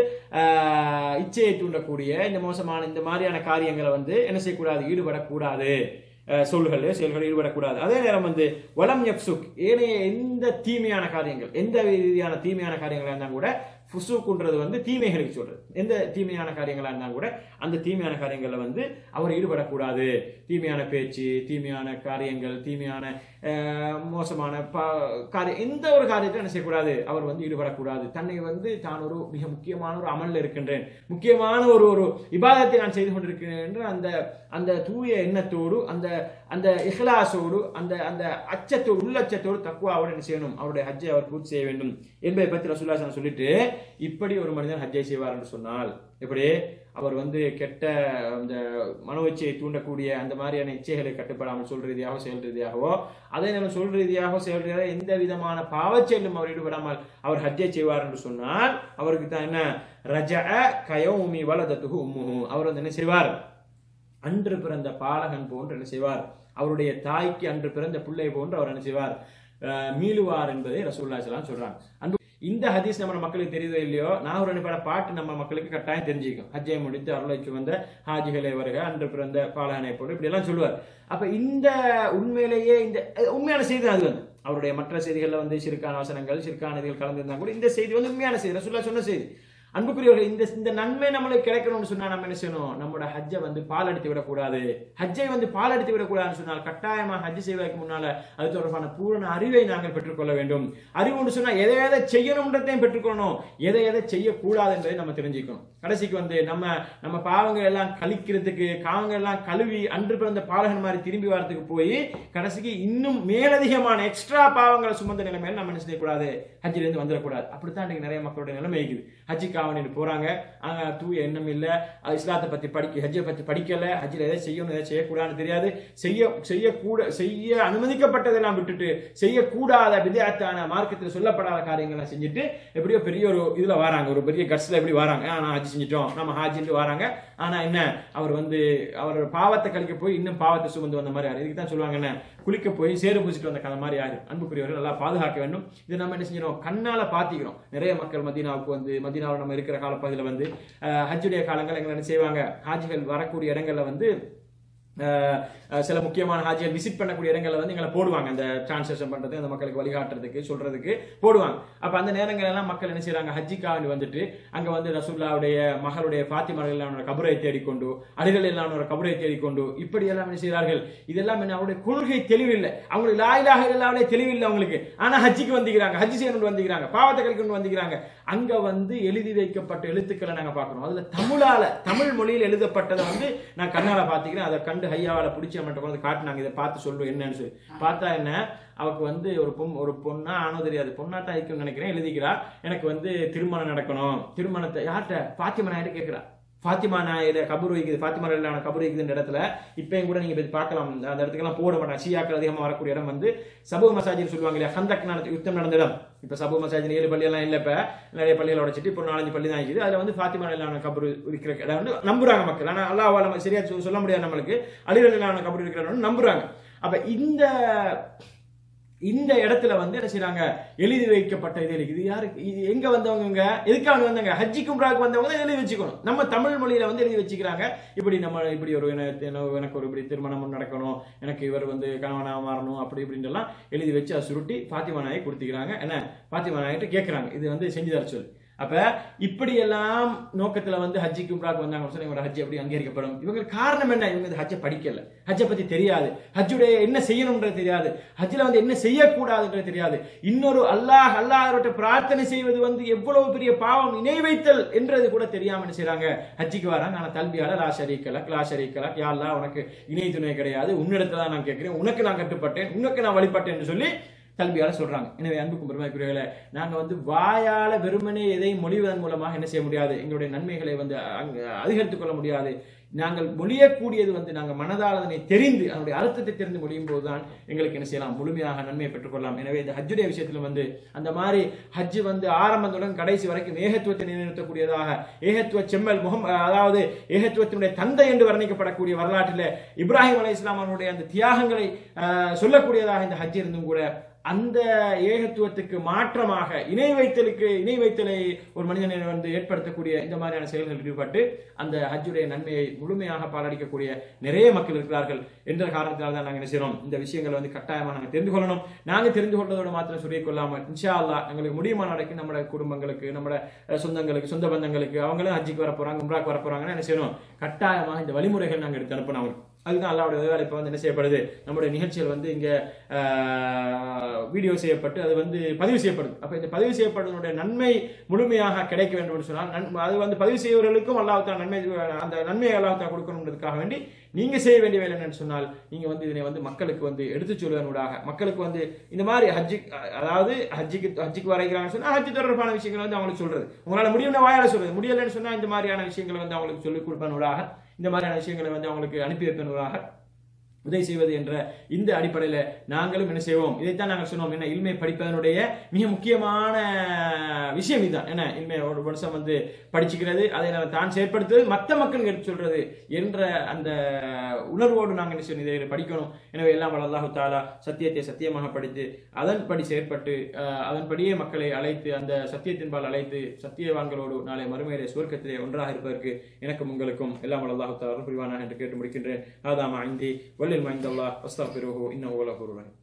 ஆஹ், இச்சையை தூண்டக்கூடிய இந்த மோசமான இந்த மாதிரியான காரியங்களை வந்து என்ன செய்யக்கூடாது ஈடுபடக்கூடாது அஹ், சொல்கள் செயல்கள் ஈடுபடக்கூடாது அதே நேரம் வந்து வலம் யப்சுக் ஏனைய எந்த தீமையான காரியங்கள் எந்த ரீதியான தீமையான காரியங்களா இருந்தாலும் கூட ஃபுசூக்குன்றது வந்து தீமைகளுக்கு சொல்றது எந்த தீமையான காரியங்களா இருந்தாலும் கூட அந்த தீமையான காரியங்கள்ல வந்து அவர் ஈடுபடக்கூடாது தீமையான பேச்சு தீமையான காரியங்கள் தீமையான அஹ், மோசமான பா- காரியம் எந்த ஒரு காரியத்தை என்ன செய்யக்கூடாது அவர் வந்து ஈடுபடக்கூடாது தன்னை வந்து தான் ஒரு மிக முக்கியமான ஒரு அமல்ல இருக்கின்றேன் முக்கியமான ஒரு ஒரு இபாதத்தை நான் செய்து கொண்டிருக்கிறேன் என்று அந்த அந்த தூய எண்ணத்தோடு அந்த அந்த இஹ்லாஸோடு அந்த அந்த அச்சத்தோடு உள்ளச்சத்தோடு தக்குவாவோடு என்ன செய்யணும் அவருடைய ஹஜ்ஜை அவர் பூர்த்தி செய்ய வேண்டும் என்பதை பற்றி ரசூல்லா ஸல்லல்லாஹு அலைஹி வஸல்லம் சொல்லிட்டு இப்படி ஒரு மனிதன் ஹஜ்ஜை செய்வார் என்று சொன்னால் எப்படி அவர் வந்து கெட்ட அந்த மனோச்சையை தூண்டக்கூடிய அந்த மாதிரியான இச்சைகளை கட்டுப்படாமல் சொல் ரீதியாக செயல் ரீதியாகவோ அதே நேரம் சொல் ரீதியாக செயல் ரீதியாக எந்த விதமான பாவச்செயலும் அவர் ஈடுபடாமல் அவர் ஹஜ்ஜை செய்வார் என்று சொன்னால் அவருக்கு தான் என்ன ரஜ கயோமி வலதத்துகு உம்முஹு அவர் வந்து என்ன செய்வார் அன்று பிறந்த பாலகன் போன்று என்ன செய்வார் அவருடைய தாய்க்கு அன்று பிறந்த பிள்ளை போன்று அவர் என்ன செய்வார் அஹ், மீளுவார் என்பதை ரசூல்லா ஸல்லல்லாஹு அலைஹி சொல்றாங்க அன்பு இந்த ஹதீஸ் நம்ம மக்களுக்கு தெரியுதோ இல்லையோ நான் ஒரு நினைப்பான பாட்டு நம்ம மக்களுக்கு கட்டாயம் தெரிஞ்சுக்கும் ஹஜ்ஜை முடித்து அருளைக்கு வந்த ஹாஜிகளை வருக அன்று பிறந்த பாலகனை போன்று இப்படி எல்லாம் சொல்லுவார் அப்ப இந்த உண்மையிலேயே இந்த அஹ், உண்மையான செய்தி தான் அது வந்து அவருடைய மற்ற செய்திகள்ல வந்து சிறுக்கான வசனங்கள் சிறுக்கான இதுகள் கலந்துருந்தா கூட இந்த செய்தி வந்து உண்மையான செய்தி ரசூல்லா சொன்ன செய்தி அன்புக்குரியவர்கள் இந்த இந்த நன்மை நம்மளுக்கு கிடைக்கணும்னு சொன்னா நம்ம என்ன செய்யணும் நம்மளோட ஹஜ்ஜை வந்து பால் அடித்து விடக்கூடாது ஹஜ்ஜை வந்து பால் அடித்து விடக்கூடாதுன்னு சொன்னால் கட்டாயமா ஹஜ் செய்வதற்கு முன்னால அது தொடர்பான பூரண அறிவை நாங்கள் பெற்றுக்கொள்ள வேண்டும் அறிவுன்னு சொன்னா எதை எதை செய்யணும்ன்றதையும் பெற்றுக்கொள்ளணும் எதை எதை செய்யக்கூடாது என்பதை நம்ம தெரிஞ்சுக்கணும் கடைசிக்கு வந்து நம்ம நம்ம பாவங்கள் எல்லாம் கழிக்கிறதுக்கு காவங்கள் எல்லாம் கழுவி அன்று பிறந்த பாலகன் மாதிரி திரும்பி வரதுக்கு போய் கடைசிக்கு இன்னும் மேலதிகமான எக்ஸ்ட்ரா பாவங்களை சுமந்த நிலைமையில நம்ம என்ன செய்யக்கூடாது ஹஜ்ஜில இருந்து வந்துடக்கூடாது அப்படித்தான் இன்னைக்கு நிறைய மக்களுடைய நிலைமை இருக்குது ஹஜ்ஜிக்கு ஆவணிட்டு போறாங்க அங்க தூய எண்ணம் இல்ல அஹ் இஸ்லாத்தை பத்தி படிக்க ஹஜ்ஜை பத்தி படிக்கல ஹஜ்ஜில் எதை செய்யணும் எதை செய்யக்கூடாதுன்னு தெரியாது செய்ய செய்யக்கூட செய்ய அனுமதிக்கப்பட்டதெல்லாம் விட்டுட்டு செய்யக்கூடாத விதத்தான மார்க்கத்தில் சொல்லப்படாத காரியங்களை செஞ்சுட்டு எப்படியோ பெரிய ஒரு இதுல வராங்க ஒரு பெரிய கட்ஸ்ல எப்படி வராங்க ஆ, நான் ஹஜ் செஞ்சிட்டோம் நம்ம ஹாஜின்ட்டு வராங்க ஆனா என்ன அவர் வந்து அவர் பாவத்தை கழிக்க போய் இன்னும் பாவத்தை சுமந்து வந்த மாதிரி இதுக்கு தான் சொல்லுவாங்க என்ன குளிக்க போய் சேறு பூசிட்டு வந்த கதை மாதிரி ஆயிரும் அன்புக்குரியவர்கள் நல்லா பாதுகாக்க வேண்டும் இது நம்ம என்ன செஞ்சிடும் கண்ணால பாத்திக்கிறோம் நிறைய மக்கள் மதீனாவுக்கு வந்து மதீனாவில் நம்ம இருக்கிற காலப்பகுதியில் வந்து அஹ், ஹஜ்ஜுடைய காலங்கள் எங்களை என்ன செய்வாங்க ஹாஜிகள் வரக்கூடிய இடங்கள்ல வந்து அஹ், அஹ், சில முக்கியமான ஹாஜிகள் விசிட் பண்ணக்கூடிய இடங்கள்ல வந்து எங்களை போடுவாங்க அந்த டிரான்ஸ்லேஷன் பண்றது அந்த மக்களுக்கு வழிகாட்டுறதுக்கு சொல்றதுக்கு போடுவாங்க அப்ப அந்த நேரங்கள் எல்லாம் மக்கள் என்ன செய்றாங்க ஹஜ்ஜிக்காக வந்துட்டு அங்க வந்து ரசூல்லாவுடைய மகளுடைய ஃபாத்திமா இல்லாம கபரை தேடிக்கொண்டு அலிகள் இல்லாம கபரை தேடிக்கொண்டு இப்படி எல்லாம் என்ன செய்கிறார்கள் இதெல்லாம் என்ன அவருடைய கொள்கை தெளிவில்லை அவங்களுக்கு லாயிலாக இல்லாமலே தெளிவில்லை அவங்களுக்கு ஆனா ஹஜ்ஜிக்கு வந்துக்கிறாங்க ஹஜ்ஜி செய்யணும் வந்துக்கிறாங்க பாவத்தை கழிக்கணும் வந்துக்கிறாங்க அங்க வந்து எழுதி வைக்கப்பட்ட எழுத்துக்களை நாங்க பார்க்கணும் அதுல தமிழால தமிழ் மொழியில் எழுதப்பட்டதை வந்து நான் கண்ணால பாத்துக்கிறேன் அதை கண்டு ஹையாவால பிடிச்சி அவன்கிட்ட கொண்டு வந்து காட்டினாங்க இதை பார்த்து சொல்லு என்னன்னு சொல்லி பார்த்தா என்ன அவக்கு வந்து ஒரு பொம் ஒரு பொண்ணா ஆனோ தெரியாது பொண்ணாட்டா இருக்கும்னு நினைக்கிறேன் எழுதிக்கிறா எனக்கு வந்து திருமணம் நடக்கணும் திருமணத்தை யார்கிட்ட பாத்திமா நாயிட்ட கேட்கிறா ஃபாத்திமா நாயில கபூர் வைக்குது ஃபாத்திமா நாயிலான கபூர் வைக்குதுன்ற இடத்துல இப்பயும் கூட நீங்க போய் பார்க்கலாம் அந்த இடத்துக்கெல்லாம் போட மாட்டாங்க ஷியாக்கள் அதிகமா வரக்கூடிய இடம் வந்து சபு மசாஜின்னு சொல்லுவாங்க இல்லையா ஹந்தக் நடத்த யுத்தம் நடந்த இடம் இப்ப சபு மசாஜின் ஏழு பள்ளியெல்லாம் இல்ல இப்ப நிறைய பள்ளிகளை உடைச்சிட்டு இப்போ நாலஞ்சு பள்ளி தான் இருக்குது அதுல வந்து ஃபாத்திமா நாயிலான கபூர் இருக்கிற இடம் வந்து நம்புறாங்க மக்கள் ஆனா அல்லாஹ் நம்ம சரியா சொ- சொல்ல முடியாது நம்மளுக்கு அலிரலான கபூர் இருக்கிற இடம் நம்புறாங்க அப்ப இந்த இந்த இடத்துல வந்து என்ன செய்றாங்க எழுதி வைக்கப்பட்ட இது இருக்குது இது யாருக்கு இது எங்க வந்தவங்க இங்க? எதுக்காக வந்தாங்க ஹஜ்ஜி கும்ராக்கு வந்தவங்க தான் எழுதி வச்சுக்கணும் நம்ம தமிழ் மொழியில வந்து எழுதி வச்சுக்கிறாங்க இப்படி நம்ம இப்படி ஒரு என- என- எனக்கு ஒரு இப்படி திருமணம் நடக்கணும் எனக்கு இவர் வந்து கணவனா மாறணும் அப்படி இப்படின்னு எல்லாம் எழுதி வச்சு அதை சுருட்டி பாத்திமா நாயை கொடுத்துக்கிறாங்க என்ன பாத்திமா நாயிட்டு கேட்கறாங்க இது வந்து செஞ்சு தர சொல்லு அப்ப இப்படி எல்லாம் நோக்கத்துல வந்து ஹஜ்ஜி கும்ராக்கு வந்தாங்க சொல்லி இவங்க ஹஜ்ஜி அப்படி அங்கீகரிக்கப்படும் இவங்க காரணம் என்ன இவங்க இந்த ஹஜ்ஜை படிக்கல ஹஜ்ஜை பத்தி தெரியாது ஹஜ்ஜுடைய என்ன செய்யணும்ன்றது தெரியாது ஹஜ்ஜில் வந்து என்ன செய்யக்கூடாதுன்றது தெரியாது இன்னொரு அல்லாஹ் அல்லாஹ்விட்ட பிரார்த்தனை செய்வது வந்து எவ்வளவு பெரிய பாவம் இணை வைத்தல் என்றது கூட தெரியாம என்ன செய்றாங்க ஹஜ்ஜிக்கு வராங்க ஆனா தல்பியால லா ஷரீக்கலக் லா ஷரீக்கலக் யா அல்லாஹ் உனக்கு இணை துணை கிடையாது உன்னிடத்துல தான் நான் கேட்கிறேன் உனக்கு நான் கட்டுப்பட்டேன் உனக்கு நான் வழிபட்டேன் என்று சொல்லி கல்வியால சொல்றாங்க எனவே அன்புக்கும் பெருமைக்குரியவர்களே நாங்க வந்து வாயால வெறுமனே எதையும் மொழிவதன் மூலமாக என்ன செய்ய முடியாது எங்களுடைய நன்மைகளை வந்து அங்க அதிகரித்துக் கொள்ள முடியாது நாங்கள் மொழியக்கூடியது வந்து நாங்கள் மனதால் அதனை தெரிந்து அதனுடைய அர்த்தத்தை தெரிந்து மொழியும் போதுதான் எங்களுக்கு என்ன செய்யலாம் முழுமையாக நன்மையை பெற்றுக்கொள்ளலாம் எனவே இந்த ஹஜ்ஜுடைய விஷயத்துல வந்து அந்த மாதிரி ஹஜ் வந்து ஆரம்பத்துடன் கடைசி வரைக்கும் ஏகத்துவத்தை நிலைநிறுத்தக்கூடியதாக ஏகத்துவ செம்மல் முகம் அதாவது ஏகத்துவத்தினுடைய தந்தை என்று வர்ணிக்கப்படக்கூடிய வரலாற்றில் இப்ராஹிம் அலை இஸ்லாம் அவருடைய அந்த தியாகங்களை ஆஹ், சொல்லக்கூடியதாக இந்த ஹஜ் இருந்தும் கூட அந்த ஏகத்துவத்துக்கு மாற்றமாக இணை வைத்தலுக்கு இணை வைத்தலை ஒரு மனிதனை வந்து ஏற்படுத்தக்கூடிய இந்த மாதிரியான செயல்களில் ஈடுபட்டு அந்த ஹஜ்ஜுடைய நன்மையை முழுமையாக பாலடிக்கக்கூடிய நிறைய மக்கள் இருக்கிறார்கள் என்ற காரணத்தினால தான் நாங்கள் என்ன செய்றோம் இந்த விஷயங்களை வந்து கட்டாயமாக நாங்கள் தெரிந்து கொள்ளணும் நாங்கள் தெரிந்து கொள்வதோடு மாத்திரம் சொல்லிக் கொள்ளாமல் இன்ஷா அல்லாஹ் எங்களுக்கு முடியுமான வரைக்கும் நம்மளோட குடும்பங்களுக்கு நம்மளோட அஹ், சொந்தங்களுக்கு சொந்த பந்தங்களுக்கு அவங்களும் ஹஜ்ஜிக்கு வர போறாங்க உம்ராக்கு வர போறாங்கன்னா என்ன செய்யணும் கட்டாயமாக இந்த வழிமுறைகள் நாங்கள் எடுத்து அனுப்பணும் அவங்களுக்கு அதுதான் அல்லாவுடைய உதவியால் இப்போ வந்து என்ன செய்யப்படுது நம்முடைய நிகழ்ச்சிகள் வந்து இங்க வீடியோ செய்யப்பட்டு அது வந்து பதிவு செய்யப்படுது அப்ப இந்த பதிவு செய்யப்படுவதனுடைய நன்மை முழுமையாக கிடைக்க வேண்டும் என்று சொன்னால் நன்- அது வந்து பதிவு செய்வர்களுக்கும் அல்லாஹ்தா நன்மை அந்த நன்மையை அல்லாஹ்தா கொடுக்கணுன்றதுக்காக வேண்டி நீங்க செய்ய வேண்டிய வேலை என்னன்னு சொன்னால் நீங்க வந்து இதனை வந்து மக்களுக்கு வந்து எடுத்துச் சொல்வதனூடாக மக்களுக்கு வந்து இந்த மாதிரி ஹஜ்ஜி அதாவது ஹஜ்ஜிக்கு ஹஜ்ஜிக்கு வரைக்கிறாங்கன்னு சொன்னா ஹஜ்ஜி தொடர்பான விஷயங்களை வந்து அவங்களுக்கு சொல்றது உங்களால முடியும்னா வாயால சொல்றது முடியலைன்னு சொன்னா இந்த மாதிரியான விஷயங்களை வந்து அவங்களுக்கு சொல்லிக் கொடுப்பதனூடாக இந்த மாதிரியான விஷயங்களை வந்து அவங்களுக்கு அனுப்பி வைப்பதனூடாக உதவி செய்வது என்ற இந்த அடிப்படையில் நாங்களும் என்ன செய்வோம் இதைத்தான் நாங்கள் சொன்னோம் என்ன இல்மை படிப்பதனுடைய மிக முக்கியமான விஷயம் இதுதான் என்ன இல்மை ஒரு வருஷம் வந்து படிச்சுக்கிறது அதை நம்ம தான் செயற்படுத்துவது மற்ற மக்களுக்கு எடுத்து சொல்றது என்ற அந்த உணர்வோடு நாங்கள் என்ன செய்யணும் இதை படிக்கணும் எனவே எல்லாம் வல்ல அல்லாஹு தாலா சத்தியத்தை சத்தியமாக படித்து அதன்படி செயற்பட்டு அஹ், அதன்படியே மக்களை அழைத்து அந்த சத்தியத்தின்பால் அழைத்து சத்தியவான்களோடு நாளை மறுமையிலே சுவர்க்கத்திலே ஒன்றாக இருப்பதற்கு எனக்கும் உங்களுக்கும் எல்லாம் வல்ல அல்லாஹு தாலா புரிவானா என்று கேட்டு முடிக்கின்றேன் ஆதாமா ஐந்தி வல்லில் மைந்தல்லா அஸ்தாபிருஹு இன்னும் உலகுருவன்